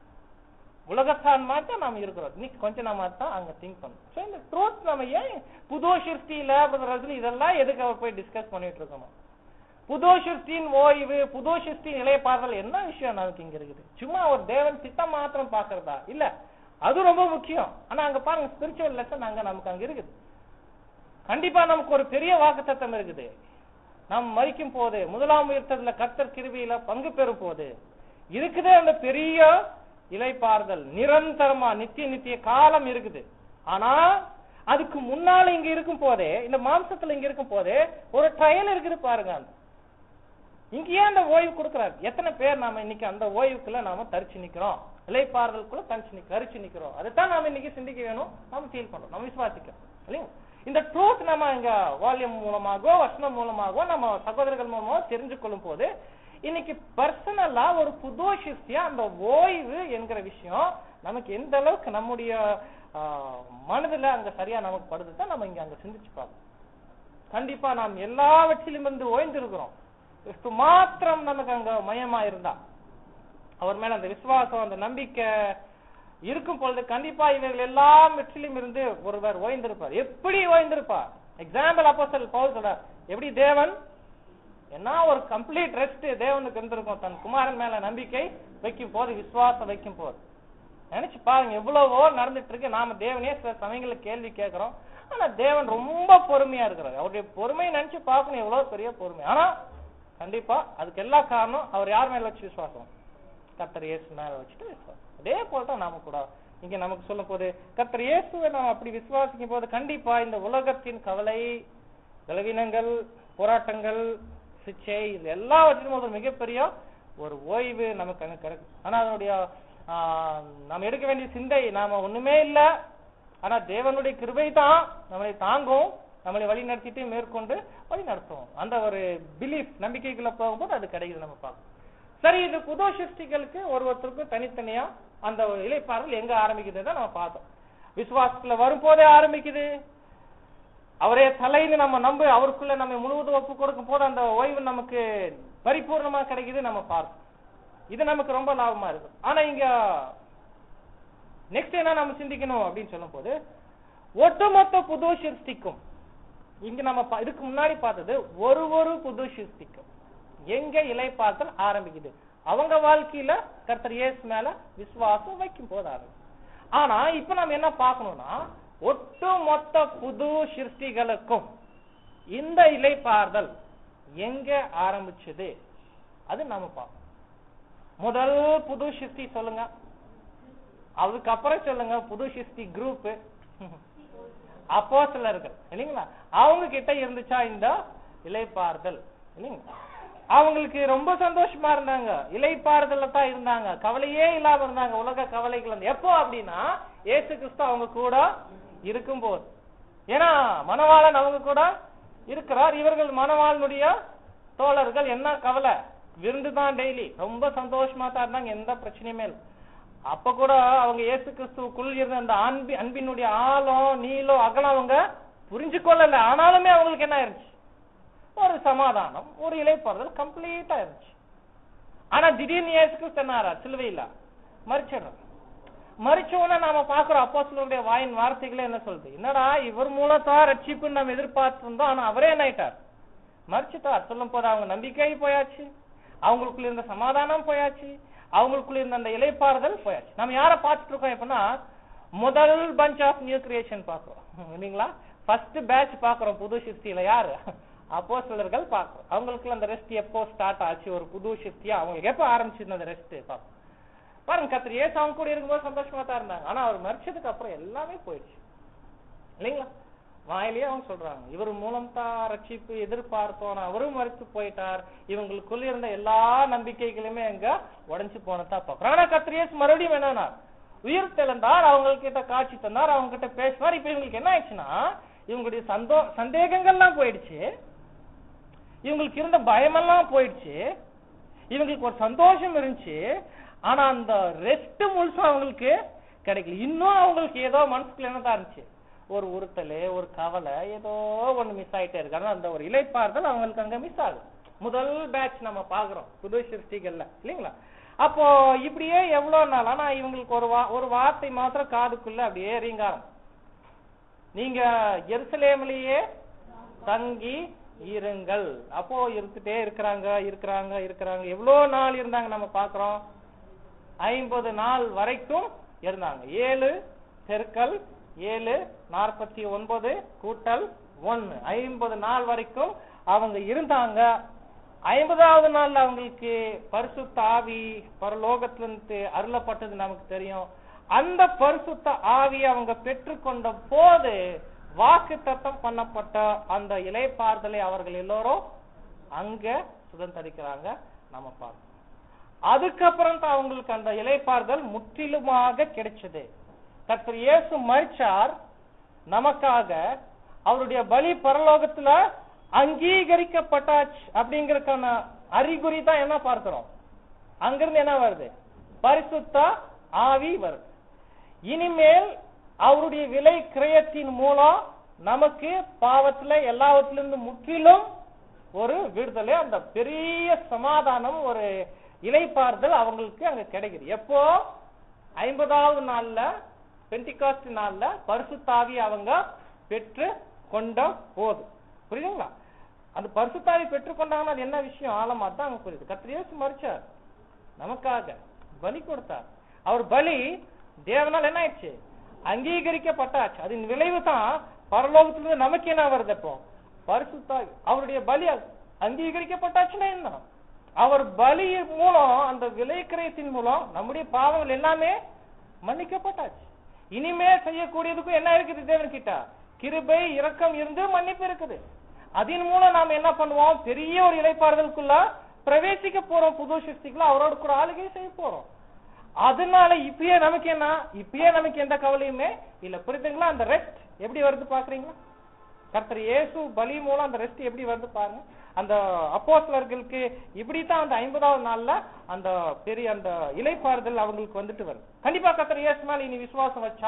உலகத்தான் மட்டும் நாம இருக்கிறோம் இன்னைக்கு கொஞ்சம் நாம தான் அங்க திங்க் பண்ணணும் So, இந்த ட்ரூத் நம்ம ஏன் புது சிருஷ்டியில brother ரஜினி இதெல்லாம் எதுக்கு அவர் போய் டிஸ்கஸ் பண்ணிட்டு இருக்கணும் புது சிருஷ்டியின் ஓய்வு புது சிருஷ்டியின் இளையப்பாதல் என்ன விஷயம் நமக்கு இங்க இருக்குது சும்மா ஒரு தேவன் திட்டம் மாத்திரம் பாக்குறதா இல்ல அது ரொம்ப முக்கியம் ஆனா அங்க பாருங்க ஸ்பிரிச்சுவல் லெசன் அங்க நமக்கு அங்க இருக்குது கண்டிப்பா நமக்கு ஒரு பெரிய வாக்குத்தத்தம் இருக்குது நாம் மறிக்கும் போது முதலாம் உயர்த்ததுல கர்த்தர் கிருபியில பங்கு பெறும் போது இருக்குதே அந்த பெரிய இலைப்பாறுதல் நிரந்தரமா நித்திய நித்திய காலம் இருக்குது ஆனா அதுக்கு முன்னால இங்க இருக்கும் போதே இந்த மாம்சத்துல இங்க இருக்கும் போதே ஒரு ட்ரையல் இருக்குது பாருங்க இங்கேயே அந்த ஓய்வு கொடுக்கிறார் எத்தனை பேர் நாம இன்னைக்கு அந்த ஓய்வுக்குள்ள நாம தரிச்சு நிக்கிறோம் இலைப்பாறுதலுக்குள்ள தரிச்சு நிக்க தரிச்சு நிக்கிறோம் அதுதான் நாம இன்னைக்கு சிந்திக்க வேணும் நாம ஃபீல் பண்றோம் நம்ம விசுவாசிக்கிறோம் இல்லையா இந்த ட்ரூத் நம்ம இங்க வால்யூம் மூலமாகவோ வசனம் மூலமாகவோ நம்ம சகோதரர்கள் மூலமாகவோ தெரிஞ்சு கொள்ளும் போது இன்னைக்கு பர்சனலா ஒரு புது சிருஷ்டியா அந்த ஓய்வு என்கிற விஷயம் நமக்கு எந்த அளவுக்கு நம்முடைய ஆ, மனதுல அங்க சரியா நமக்கு படுதுதான் நம்ம இங்க அங்க சிந்திச்சு பார்ப்போம் கண்டிப்பா நாம் எல்லாவற்றிலும் இருந்து ஓய்ந்திருக்கிறோம் கிறிஸ்து மாத்திரம் நமக்கு அங்க மயமா இருந்தா அவர் மேல அந்த விசுவாசம் அந்த நம்பிக்கை இருக்கும் பொழுது கண்டிப்பா இவர்கள் எல்லாம் வெற்றிலும் இருந்து ஒருவர் ஓய்ந்திருப்பார் எப்படி ஓய்ந்திருப்பார் எக்ஸாம்பிள் அப்போஸ்தலர் பவுல் சொல்றார் எப்படி தேவன் என்ன ஒரு கம்ப்ளீட் ரெஸ்ட் தேவனுக்கு இருந்திருக்கும் தன் குமாரன் மேல நம்பிக்கை வைக்கும் போது விசுவாசம் வைக்கும் போது நினைச்சு பாருங்க எவ்வளவோ நடந்துட்டு இருக்கு நாம தேவனே சில சமயங்கள்ல கேள்வி கேட்கிறோம் ஆனா தேவன் ரொம்ப பொறுமையா இருக்கிறார் அவருடைய பொறுமையை நினைச்சு பார்க்கணும் எவ்வளவு பெரிய பொறுமை ஆனா கண்டிப்பா அதுக்கு எல்லா காரணம் அவர் யார் மேல வச்சு விசுவாசம் கர்த்தர் இயேசு மேல வச்சுட்டு விசுவாசம் அதே போலதான் நாம கூட இங்க நமக்கு சொல்லும் போது கர்த்தர் இயேசுவை நாம் அப்படி விசுவாசிக்கும் போது கண்டிப்பா இந்த உலகத்தின் கவலை பலவீனங்கள் போராட்டங்கள் சிச்சை இது எல்லாவற்றிலும் ஒரு மிகப்பெரிய ஒரு ஓய்வு நமக்கு அங்க கிடைக்கும் ஆனா அதனுடைய ஆஹ், நாம் எடுக்க வேண்டிய சிந்தை நாம ஒண்ணுமே இல்ல ஆனா தேவனுடைய கிருபை தான் நம்மளை தாங்கும் நம்மளை வழி நடத்திட்டு மேற்கொண்டு வழி நடத்தும் அந்த ஒரு பிலீஃப் நம்பிக்கைக்குள்ள போகும்போது அது கிடைக்குது நம்ம பார்க்கணும் சரி இது புது சிருஷ்டிகளுக்கு ஒரு ஒருத்தருக்கும் தனித்தனியா அந்த ஒரு இலைப்பாறல் எங்க ஆரம்பிக்குதுன்னு நம்ம பார்த்தோம் விசுவாசத்துல வரும்போதே ஆரம்பிக்குது அவரே தலைன்னு நம்ம நம்ப அவருக்குள்ள நம்ம முழுவதும் ஒப்பு கொடுக்கும் போது அந்த ஓய்வு நமக்கு பரிபூர்ணமா கிடைக்குது நம்ம பார்த்தோம் இது நமக்கு ரொம்ப லாபமா இருக்கு ஆனா இங்க நெக்ஸ்ட் என்ன நம்ம சிந்திக்கணும் அப்படின்னு சொல்லும் போது ஒட்டுமொத்த புது சிருஷ்டிக்கும் இங்க நம்ம பா- இதுக்கு முன்னாடி பார்த்தது ஒரு ஒரு புது சிருஷ்டிக்கும் எங்க இலைப்பாத்தல் ஆரம்பிக்குது அவங்க வாழ்க்கையில கர்த்தர் இயேசு மேல விசுவாசம் வைக்கும் போது ஆரம்பிக்கும் ஆனா இப்ப நம்ம என்ன பார்க்கணும்னா ஒட்டுமொத்த புது சிருஷ்டிகளுக்கும் இந்த இலைப்பாறுதல் எங்க ஆரம்பிச்சது அது நம்ம பார்க்கணும் முதல் புது சிருஷ்டி சொல்லுங்க அதுக்கப்புறம் சொல்லுங்க புது சிருஷ்டி குரூப் அப்போ சிலர்கள் இல்லைங்களா அவங்க கிட்ட இருந்துச்சா இந்த இலைப்பாறுதல் இல்லைங்களா அவங்களுக்கு ரொம்ப சந்தோஷமா இருந்தாங்க இலைப்பாறுதல்ல தான் இருந்தாங்க கவலையே இல்லாம இருந்தாங்க உலக கவலைகள் வந்து எப்போ அப்படின்னா இயேசு கிறிஸ்து அவங்க கூட இருக்கும்போது ஏன்னா மணவாளன் அவங்க கூட இருக்கிறார் இவர்கள் மணவாளனுடைய தோழர்கள் என்ன கவலை விருந்து தான் டெய்லி ரொம்ப சந்தோஷமா தான் இருந்தாங்க எந்த பிரச்சனையுமே இல்லை அப்ப கூட அவங்க இயேசு கிறிஸ்துவுக்குள் இருந்த அந்த அன்பி அன்பினுடைய ஆழம் நீளம் அகலம் அவங்க புரிஞ்சு கொள்ளல ஆனாலுமே அவங்களுக்கு என்ன ஆயிருச்சு ஒரு சமாதானம் ஒரு இலைப்பாறுதல் கம்ப்ளீட்டா இருந்துச்சு ஆனா திடீர்னு இயேசு கிறிஸ்து என்ன ஆறா சிலுவையில மறிச்சிடுறார் மறிச்ச உடனே நாம பாக்குறோம் அப்போஸ்தலருடைய வாயின் வார்த்தைகளே என்ன சொல்லுது என்னடா இவர் மூலத்தான் ரட்சிப்புன்னு நம்ம எதிர்பார்த்து இருந்தோம் ஆனா அவரே என்ன ஆயிட்டார் மறிச்சிட்டார் சொல்லும் போது அவங்க நம்பிக்கை போயாச்சு அவங்களுக்குள்ள இருந்த சமாதானம் போயாச்சு அவங்களுக்குள்ள இருந்த அந்த இலைப்பாறுதல் போயாச்சு நம்ம யாரை பார்த்துட்டு இருக்கோம் எப்படின்னா முதல் பஞ்ச் ஆஃப் நியூ கிரியேஷன் பாக்குறோம் இல்லைங்களா ஃபர்ஸ்ட் பேட்ச் பாக்குறோம் புது சிருஷ்டியில யாரு அப்போ சிலர்கள் பாக்குறோம் அவங்களுக்குள்ள அந்த ரெஸ்ட் எப்போ ஸ்டார்ட் ஆச்சு ஒரு புது சிருஷ்டியா அவங்களுக்கு எப்போ ஆரம்பிச்சிருந்த அந்த ரெஸ்ட் பாக்குறோம் பாருங்க கத்திரி ஏசு அவங்க கூட இருக்கும்போது சந்தோஷமா தான் இருந்தாங்க ஆனா அவர் மறிச்சதுக்கு அப்புறம் எல்லாமே போயிடுச்சு இல்லைங்களா வாயிலேயே அவங்க சொல்றாங்க இவர் மூலம் தான் ரட்சிப்பு எதிர்பார்த்தோம் ஆனா அவரும் மறித்து போயிட்டார் இவங்களுக்குள்ள இருந்த எல்லா நம்பிக்கைகளுமே அங்க உடைஞ்சு போனதா பாக்குறோம் ஆனா கத்திரியேஸ் மறுபடியும் என்னன்னா உயிர் தெளிந்தார் அவங்க கிட்ட காட்சி தந்தார் அவங்க கிட்ட பேசினார் இப்ப இவங்களுக்கு என்ன ஆயிடுச்சுன்னா இவங்களுடைய சந்தோ சந்தேகங்கள்லாம் போயிடுச்சு இவங்களுக்கு இருந்த பயமெல்லாம் போயிடுச்சு இவங்களுக்கு ஒரு சந்தோஷம் இருந்துச்சு ஆனா அந்த ரெஸ்ட் முழுசும் அவங்களுக்கு கிடைக்கல இன்னும் அவங்களுக்கு ஏதோ மனசுக்குள்ள என்னதான் இருந்துச்சு ஒரு உறுத்தல் ஒரு கவலை ஏதோ ஒண்ணு மிஸ் ஆயிட்டே இருக்கு ஆனா அந்த ஒரு இலைப்பாறுதல் அவங்களுக்கு அங்க மிஸ் ஆகுது முதல் பேட்ச் நம்ம பாக்குறோம் புது சிருஷ்டிகள்ல இல்லைங்களா அப்போ இப்படியே எவ்வளவு நாள் ஆனா இவங்களுக்கு ஒரு வா ஒரு வார்த்தை மாத்திரம் காதுக்குள்ள அப்படியே ரீங்காரம் நீங்க எருசலேமிலேயே தங்கி இருங்கள் அப்போ இருந்துட்டே இருக்கிறாங்க இருக்கிறாங்க இருக்கிறாங்க எவ்வளவு நாள் இருந்தாங்க நம்ம பாக்குறோம் ஐம்பது நாள் வரைக்கும் இருந்தாங்க ஏழு பெருக்கல் ஏழு நாற்பத்தி ஒன்பது கூட்டல் ஒன்னு ஐம்பது நாள் வரைக்கும் அவங்க இருந்தாங்க ஐம்பதாவது நாள்ல அவங்களுக்கு பரிசுத்த ஆவி பரலோகத்திலிருந்து அருளப்பட்டது நமக்கு தெரியும் அந்த பரிசுத்த ஆவி அவங்க பெற்றுக்கொண்ட போது வாக்கு தத்தம் பண்ணப்பட்ட அந்த இலைப்பார்தலை அவர்கள் எல்லோரும் அங்க சுதந்திரிக்கிறாங்க நம்ம பார்க்கணும் அதுக்கப்புறம் தான் அவங்களுக்கு அந்த இலைப்பார்தல் முற்றிலுமாக கிடைச்சது கர்த்தர் இயேசு மரிச்சார் நமக்காக அவருடைய பலி பரலோகத்துல அங்கீகரிக்கப்பட்டாச்சு அப்படிங்கறதுக்கான அறிகுறி தான் என்ன பார்க்கிறோம் அங்கிருந்து என்ன வருது பரிசுத்த ஆவி வருது இனிமேல் அவருடைய விலை கிரயத்தின் மூலம் நமக்கு பாவத்துல எல்லாவற்றிலிருந்து முற்றிலும் ஒரு விடுதலை அந்த பெரிய சமாதானம் ஒரு இலைப்பாறுதல் அவங்களுக்கு அங்க கிடைக்குது எப்போ ஐம்பதாவது நாள்ல பெண்டிகாஸ்ட் நாள்ல பரிசுத்தாவி அவங்க பெற்று கொண்ட போது புரியுதுங்களா அந்த பரிசுத்தாவி பெற்றுக்கொண்டாங்கன்னா அது என்ன விஷயம் ஆழமா தான் அங்க புரியுது கத்திரியேசு மறிச்சார் நமக்காக பலி கொடுத்தார் அவர் பலி தேவனால் என்ன ஆயிடுச்சு அங்கீகரிக்கப்பட்டாச்சு அதன் விளைவு தான் பரலோகத்திலிருந்து நமக்கு என்ன வருது இப்போ பரிசுத்தாவி அவருடைய பலி அங்கீகரிக்கப்பட்டாச்சுன்னா என்ன அவர் பலி மூலம் அந்த விலை கிரயத்தின் மூலம் நம்முடைய பாவங்கள் எல்லாமே மன்னிக்கப்பட்டாச்சு இனிமே செய்யக்கூடியதுக்கும் என்ன இருக்குது தேவன் கிட்ட கிருபை இரக்கம் இருந்து மன்னிப்பு இருக்குது அதன் மூலம் நாம என்ன பண்ணுவோம் பெரிய ஒரு இலைப்பாறுதலுக்குள்ள பிரவேசிக்க போறோம் புது சிருஷ்டிக்குள்ள அவரோட கூட ஆளுகை செய்ய போறோம் அதனால இப்பயே நமக்கு என்ன இப்பயே நமக்கு எந்த கவலையுமே இல்ல புரியுதுங்களா அந்த ரெஸ்ட் எப்படி வருது பாக்குறீங்களா கர்த்தர் இயேசு பலி மூலம் அந்த ரெஸ்ட் எப்படி வருது பாருங்க அந்த அப்போஸ்லர்களுக்கு இப்படித்தான் அந்த ஐம்பதாவது நாள்ல அந்த பெரிய அந்த இலைப்பாறுதல் அவங்களுக்கு வந்துட்டு வருது கண்டிப்பா கர்த்தர் இயேசு மேல இனி விசுவாசம் வச்சா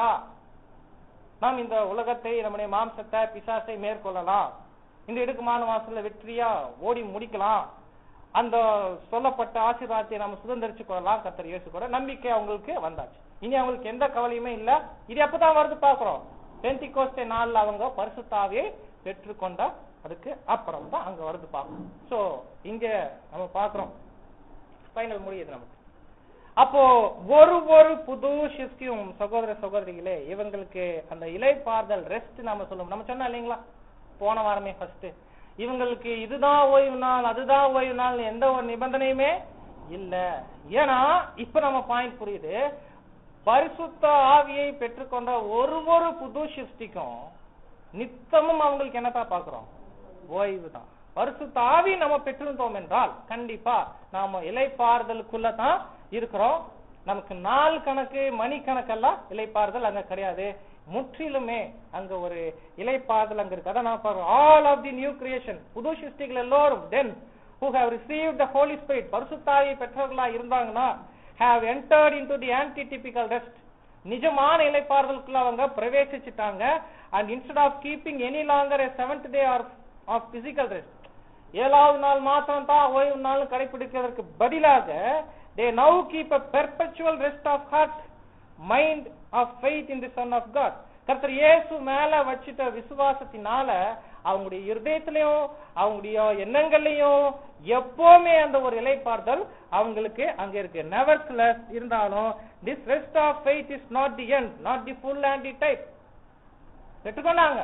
நாம் இந்த உலகத்தை நம்முடைய மாம்சத்தை பிசாசை மேற்கொள்ளலாம் இந்த இடுக்குமான வாசல்ல வெற்றியா ஓடி முடிக்கலாம் அந்த சொல்லப்பட்ட ஆசீர்வாதத்தை நம்ம சுதந்திரிச்சு கொள்ளலாம் கர்த்தர் இயேசு கூட நம்பிக்கை அவங்களுக்கு வந்தாச்சு இனி அவங்களுக்கு எந்த கவலையுமே இல்ல இது எப்பதான் வருது பாக்குறோம் பெந்திகோஸ்தே நாள்ல அவங்க பரிசுத்தாவியை பெற்றுக்கொண்ட அதுக்கு அப்புறம் தான் அங்க வருது பார்க்கணும் சோ இங்க நம்ம பாக்குறோம் ஃபைனல் முடியுது நமக்கு அப்போ ஒரு ஒரு புது சிருஷ்டியும் சகோதர சகோதரிகளே இவங்களுக்கு அந்த இலைப்பார்தல் ரெஸ்ட் நாம சொல்லுவோம் நம்ம சொன்னோம் இல்லைங்களா போன வாரமே ஃபர்ஸ்ட் இவங்களுக்கு இதுதான் ஓய்வு நாள் அதுதான் ஓய்வு நாள் எந்த ஒரு நிபந்தனையுமே இல்ல ஏன்னா இப்ப நம்ம பாயிண்ட் புரியுது பரிசுத்த ஆவியை பெற்றுக்கொண்ட ஒரு ஒரு புது சிருஷ்டிக்கும் நித்தமும் அவங்களுக்கு என்னதான் பாக்குறோம் ஓய்வு தான் பரிசுத்த ஆவி நம்ம பெற்றிருந்தோம் என்றால் கண்டிப்பா நாம இலைப்பாறுதலுக்குள்ள தான் இருக்கிறோம் நமக்கு நாள் கணக்கு மணி கணக்கெல்லாம் இலைப்பாறுதல் அங்க கிடையாது முற்றிலுமே அங்க ஒரு இலைப்பாறுதல் அங்க இருக்கு அதான் நான் பாருவோம் all of the new creation புது சிருஷ்டிகள் எல்லோரும் தென் who have received the holy spirit பரிசுத்தாவியை பெற்றவர்களா இருந்தாங்கன்னா have entered into the antitypical rest நிஜமான இலைப்பாறுதலுக்குள்ள அவங்க பிரவேசிச்சுட்டாங்க and instead of keeping any longer a seventh day or of physical rest ஏழாவது நாள் மாத்திரம் தான் ஓய்வு நாள் கடைபிடிக்கிறதற்கு பதிலாக they now keep a perpetual rest of heart mind of faith in the son of god கர்த்தர் இயேசு மேல வச்சிட்ட விசுவாசத்தினால அவங்களுடைய இருதயத்திலையும் அவங்களுடைய எண்ணங்கள்லயும் எப்பவுமே அந்த ஒரு இலைப்பார்தல் அவங்களுக்கு அங்க இருக்கு நெவர்ஸ்லெஸ் இருந்தாலும் this rest of faith is not the end not the full and the type பெற்றுக்கொண்டாங்க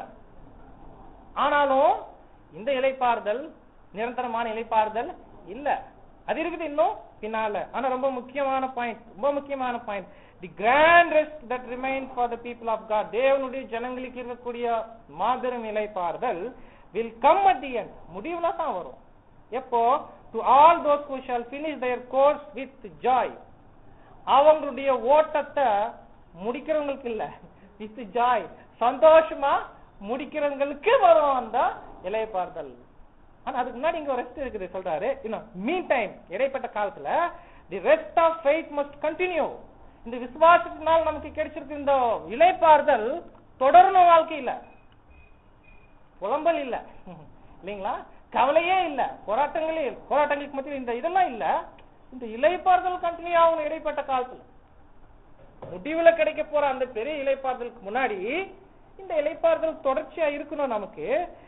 ஆனாலும் இந்த இலைப்பாறுதல் நிரந்தரமான இலைப்பாறுதல் இல்ல அது இருக்குது இன்னும் பின்னால ஆனா ரொம்ப முக்கியமான பாயிண்ட் ரொம்ப முக்கியமான point the grand rest that remain for the people of God தேவனுடைய ஜனங்களுக்கு இருக்கக்கூடிய மாபெரும் இலைப்பாறுதல் will come at the end முடிவுல தான் வரும் எப்போ to all those who shall finish their course with joy அவங்களுடைய ஓட்டத்தை முடிக்கிறவங்களுக்கு இல்ல வித் ஜாய் சந்தோஷமா முடிக்கிறவங்களுக்கு வரும் அந்த இலைப்பாறுதல் ஆனா அதுக்கு முன்னாடி இங்க ஒரு ரெஸ்ட் இருக்குது சொல்றாரு இன்னும் மீன் டைம் இடைப்பட்ட காலத்துல the rest of faith must continue இந்த விசுவாசத்தினால் நமக்கு கிடைச்சிருக்கு இந்த இலைப்பாறுதல் தொடரணும் வாழ்க்கை இல்ல புலம்பல் இல்ல இல்லைங்களா கவலையே இல்ல போராட்டங்களே இல்ல. போராட்டங்களுக்கு மத்தியில் இந்த இதெல்லாம் இல்ல இந்த இலைப்பாறுதல் கண்டினியூ ஆகணும் இடைப்பட்ட காலத்துல முடிவுல கிடைக்க போற அந்த பெரிய இலைப்பாறுதலுக்கு முன்னாடி இந்த இலைப்பாறுதல் தொடர்ச்சியா இருக்கணும் நமக்கு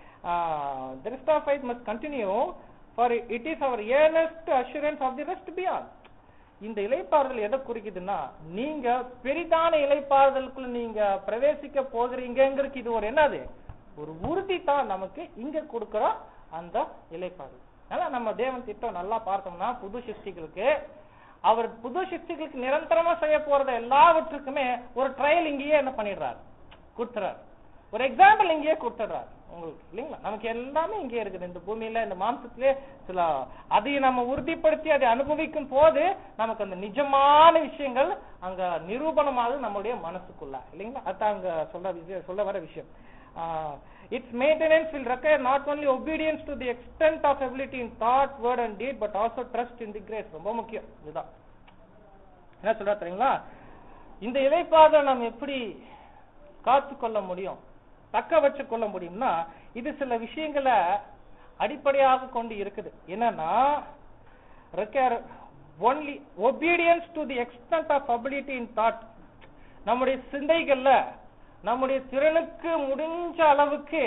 the rest of faith must continue for it is our earnest assurance of the rest beyond இந்த இலைப்பாறுதல் எதை குறிக்குதுன்னா நீங்க பெரிதான இலைப்பாறுதலுக்குள்ள நீங்க பிரவேசிக்க போகிறீங்கிறதுக்கு இது ஒரு என்னது ஒரு உறுதி தான் நமக்கு இங்க கொடுக்கிற அந்த இலைப்பாறுதல் அதனால நம்ம தேவன் திட்டம் நல்லா பார்த்தோம்னா புது சிருஷ்டிகளுக்கு அவர் புது சிருஷ்டிகளுக்கு நிரந்தரமா செய்ய போறத எல்லாவற்றுக்குமே ஒரு ட்ரையல் இங்கேயே என்ன பண்ணிடுறாரு கொடுத்துறாரு ஒரு எக்ஸாம்பிள் இங்கேயே கொடுத்துடுறாரு உங்களுக்கு இல்லைங்களா நமக்கு எல்லாமே இங்கே இருக்குது இந்த பூமியில இந்த மாம்சத்திலே சில அதையும் நம்ம உறுதிப்படுத்தி அதை அனுபவிக்கும் போது நமக்கு அந்த நிஜமான விஷயங்கள் அங்க நிரூபணமாகுது நம்மளுடைய மனசுக்குள்ள இல்லைங்களா அதான் அங்க சொல்ல விஷயம் சொல்ல வர விஷயம் it's maintenance will require not only obedience to the extent of ability in thought word and deed but also trust in the grace ரொம்ப முக்கியம் இதுதான் என்ன சொல்றா தெரியுங்களா இந்த இலைப்பாதை நம்ம எப்படி காத்து கொள்ள முடியும் தக்க வச்சு கொள்ள முடியும்னா இது சில விஷயங்களை அடிப்படையாக கொண்டு இருக்குது என்னன்னா require only obedience to the extent of ability in thought நம்முடைய சிந்தைகள்ல நம்முடைய திறனுக்கு முடிஞ்ச அளவுக்கு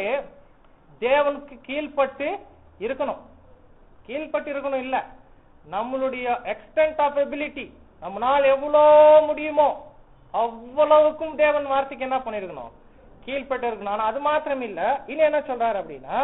தேவனுக்கு கீழ்ப்பட்டு இருக்கணும் கீழ்ப்பட்டு இருக்கணும் இல்ல நம்மளுடைய எக்ஸ்டென்ட் ஆஃப் எபிலிட்டி நம்மளால எவ்வளோ முடியுமோ அவ்வளவுக்கும் தேவன் வார்த்தைக்கு என்ன பண்ணிருக்கணும் கீழ்ப்பட்டு இருக்கணும் ஆனா அது மாத்திரம் இல்ல இனி என்ன சொல்றாரு அப்படின்னா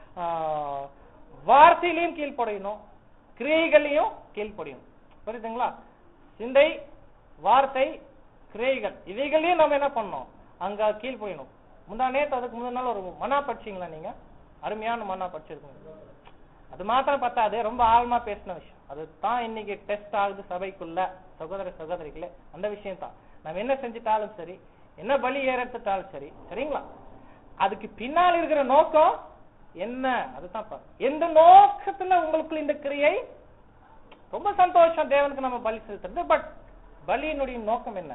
ஆஹ், வார்த்தையிலையும் கீழ்ப்படையணும் கிரியைகளையும் கீழ்ப்படியணும் புரியுதுங்களா சிந்தை வார்த்தை கிரியைகள் இவைகளையும் நம்ம என்ன பண்ணணும் அங்க கீழ்ப்படியணும் முந்தா நேத்து அதுக்கு முந்தின நாள் ஒரு மனா படிச்சீங்களா நீங்க அருமையான மனா படிச்சிருக்கீங்க அது மாத்திரம் பத்தாது ரொம்ப ஆழமா பேசின விஷயம் அதுதான் இன்னைக்கு டெஸ்ட் ஆகுது சபைக்குள்ள சகோதர சகோதரிகளே அந்த விஷயம் தான் நம்ம என்ன செஞ்சுட்டாலும் சரி என்ன பலி ஏறத்துட்டாலும் சரி சரிங்களா அதுக்கு பின்னால் இருக்கிற நோக்கம் என்ன அதுதான் பாரு. எந்த நோக்கத்துல உங்களுக்கு இந்த கிரியை ரொம்ப சந்தோஷம் தேவனுக்கு நம்ம பலி செலுத்துறது பட் பலியினுடைய நோக்கம் என்ன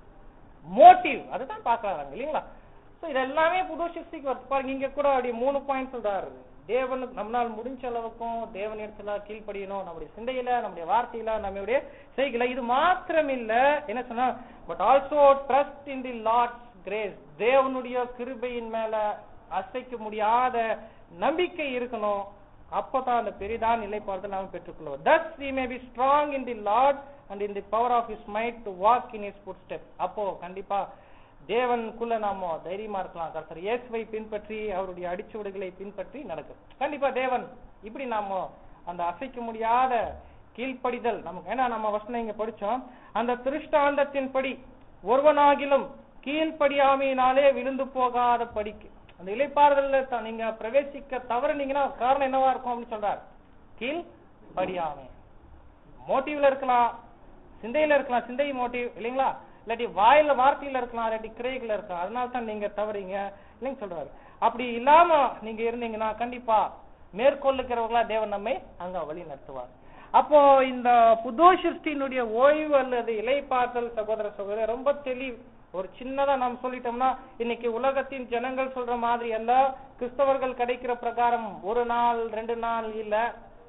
மோட்டிவ் அதுதான் பார்க்கறாங்க இல்லைங்களா சோ இது எல்லாமே புது சிருஷ்டிக்கு வருது பாருங்க இங்க கூட அப்படி மூணு பாயிண்ட் சொல்றாரு தேவனுக்கு நம்மளால் முடிஞ்ச அளவுக்கும் தேவன் இடத்துல கீழ்ப்படியணும் நம்முடைய சிந்தையில நம்முடைய வார்த்தையில நம்மளுடைய செய்கையில இது மாத்திரம் இல்ல என்ன சொன்னா but also trust in the Lord's grace தேவனுடைய கிருபையின் மேல அசைக்க முடியாத நம்பிக்கை இருக்கணும் அப்பதான் அந்த பெரிதான நிலைப்பாடு நாம் பெற்றுக்கொள்வோம் thus we may be strong in the lord and in the power of his might to walk in his footsteps அப்போ கண்டிப்பா தேவனுக்குள்ள நாம தைரியமா இருக்கலாம் கர்த்தர் இயேசுவை பின்பற்றி அவருடைய அடிச்சுவடுகளை பின்பற்றி நடக்கும் கண்டிப்பா தேவன் இப்படி நாம அந்த அசைக்க முடியாத கீழ்ப்படிதல் நமக்கு ஏன்னா நம்ம வசனம் இங்க படிச்சோம் அந்த திருஷ்டாந்தத்தின்படி ஒருவனாகிலும் கீழ்ப்படியாமையினாலே விழுந்து போகாத படிக்கு அந்த இலைப்பாறுதல்ல த- நீங்க பிரவேசிக்க தவறுனீங்கன்னா காரணம் என்னவா இருக்கும் அப்படின்னு சொல்றாரு கீழ் படியாமை மோட்டிவ்ல இருக்கலாம் சிந்தையில இருக்கலாம் சிந்தை மோட்டிவ் இல்லைங்களா இல்லாட்டி வாயில வார்த்தையில இருக்கலாம் இல்லாட்டி கிரைகள் இருக்கலாம் அதனால தான் நீங்க தவறீங்க இல்லைங்க சொல்றாரு அப்படி இல்லாம நீங்க இருந்தீங்கன்னா கண்டிப்பா மேற்கொள்ளுக்கிறவர்களா தேவன் நம்மை அங்க வழி நடத்துவார் அப்போ இந்த புது சிருஷ்டியினுடைய ஓய்வு அல்லது இலைப்பாற்றல் சகோதர சகோதரர் ரொம்ப தெளிவு ஒரு சின்னதா நாம் சொல்லிட்டோம்னா இன்னைக்கு உலகத்தின் ஜனங்கள் சொல்ற மாதிரி அல்ல கிறிஸ்தவர்கள் கிடைக்கிற பிரகாரம் ஒரு நாள் ரெண்டு நாள் இல்ல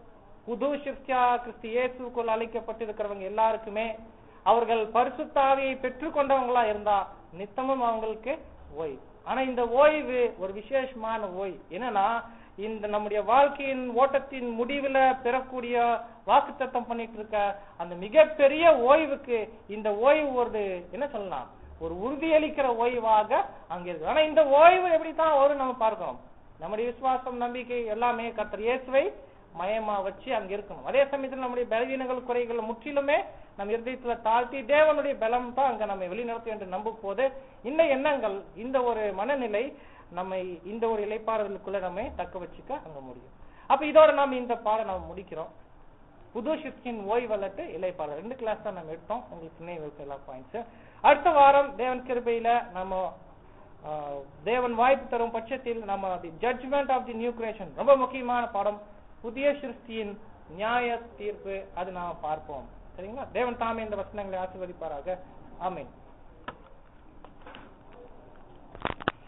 புது சிருஷ்டியா கிறிஸ்து இயேசுக்குள் அழைக்கப்பட்டிருக்கிறவங்க எல்லாருக்குமே அவர்கள் பரிசுத்தாவியை பெற்றுக்கொண்டவங்களா இருந்தா நித்தமும் அவங்களுக்கு ஓய்வு ஆனா இந்த ஓய்வு ஒரு விசேஷமான ஓய்வு என்னன்னா இந்த நம்முடைய வாழ்க்கையின் ஓட்டத்தின் முடிவுல பெறக்கூடிய வாக்குத்தத்தம் பண்ணிட்டு இருக்க அந்த மிகப்பெரிய ஓய்வுக்கு இந்த ஓய்வு ஒரு என்ன சொல்லலாம் ஒரு உறுதியளிக்கிற ஓய்வாக அங்க இருக்கு ஆனா இந்த ஓய்வு எப்படித்தான் வரும் நம்ம பார்க்கணும் நம்முடைய விசுவாசம் நம்பிக்கை எல்லாமே கர்த்தர் இயேசுவை மயமா வச்சு அங்க இருக்கணும் அதே சமயத்துல நம்முடைய பலவீனங்கள் குறைகள் முற்றிலுமே நம்ம இருதயத்துல தாழ்த்தி தேவனுடைய பலம் தான் அங்க நம்ம வெளிநடத்தும் என்று நம்பும் போது இந்த எண்ணங்கள் இந்த ஒரு மனநிலை நம்மை இந்த ஒரு இலைப்பாறுதலுக்குள்ள நம்ம தக்க வச்சுக்க அங்க முடியும் அப்ப இதோட நாம இந்த பாடம் நம்ம முடிக்கிறோம் புது ஷிப்டின் ஓய்வல்லட்டு இலைப்பாறுதல் ரெண்டு கிளாஸ் தான் நம்ம எடுத்தோம் உங்களுக்கு நினைவு இருக்கு எல்லா பாயிண்ட்ஸ் அடுத்த வாரம் தேவன் கிருபையில நம்ம ஆஹ், தேவன் வாய்ப்பு தரும் பட்சத்தில் நம்ம the judgement of the new creation ரொம்ப முக்கியமான பாடம் புதிய சிருஷ்டியின் நியாய தீர்ப்பு அது நாம பார்ப்போம் சரிங்களா தேவன் தாமே இந்த வசனங்களை ஆசீர்வதிப்பாராக ஆமென்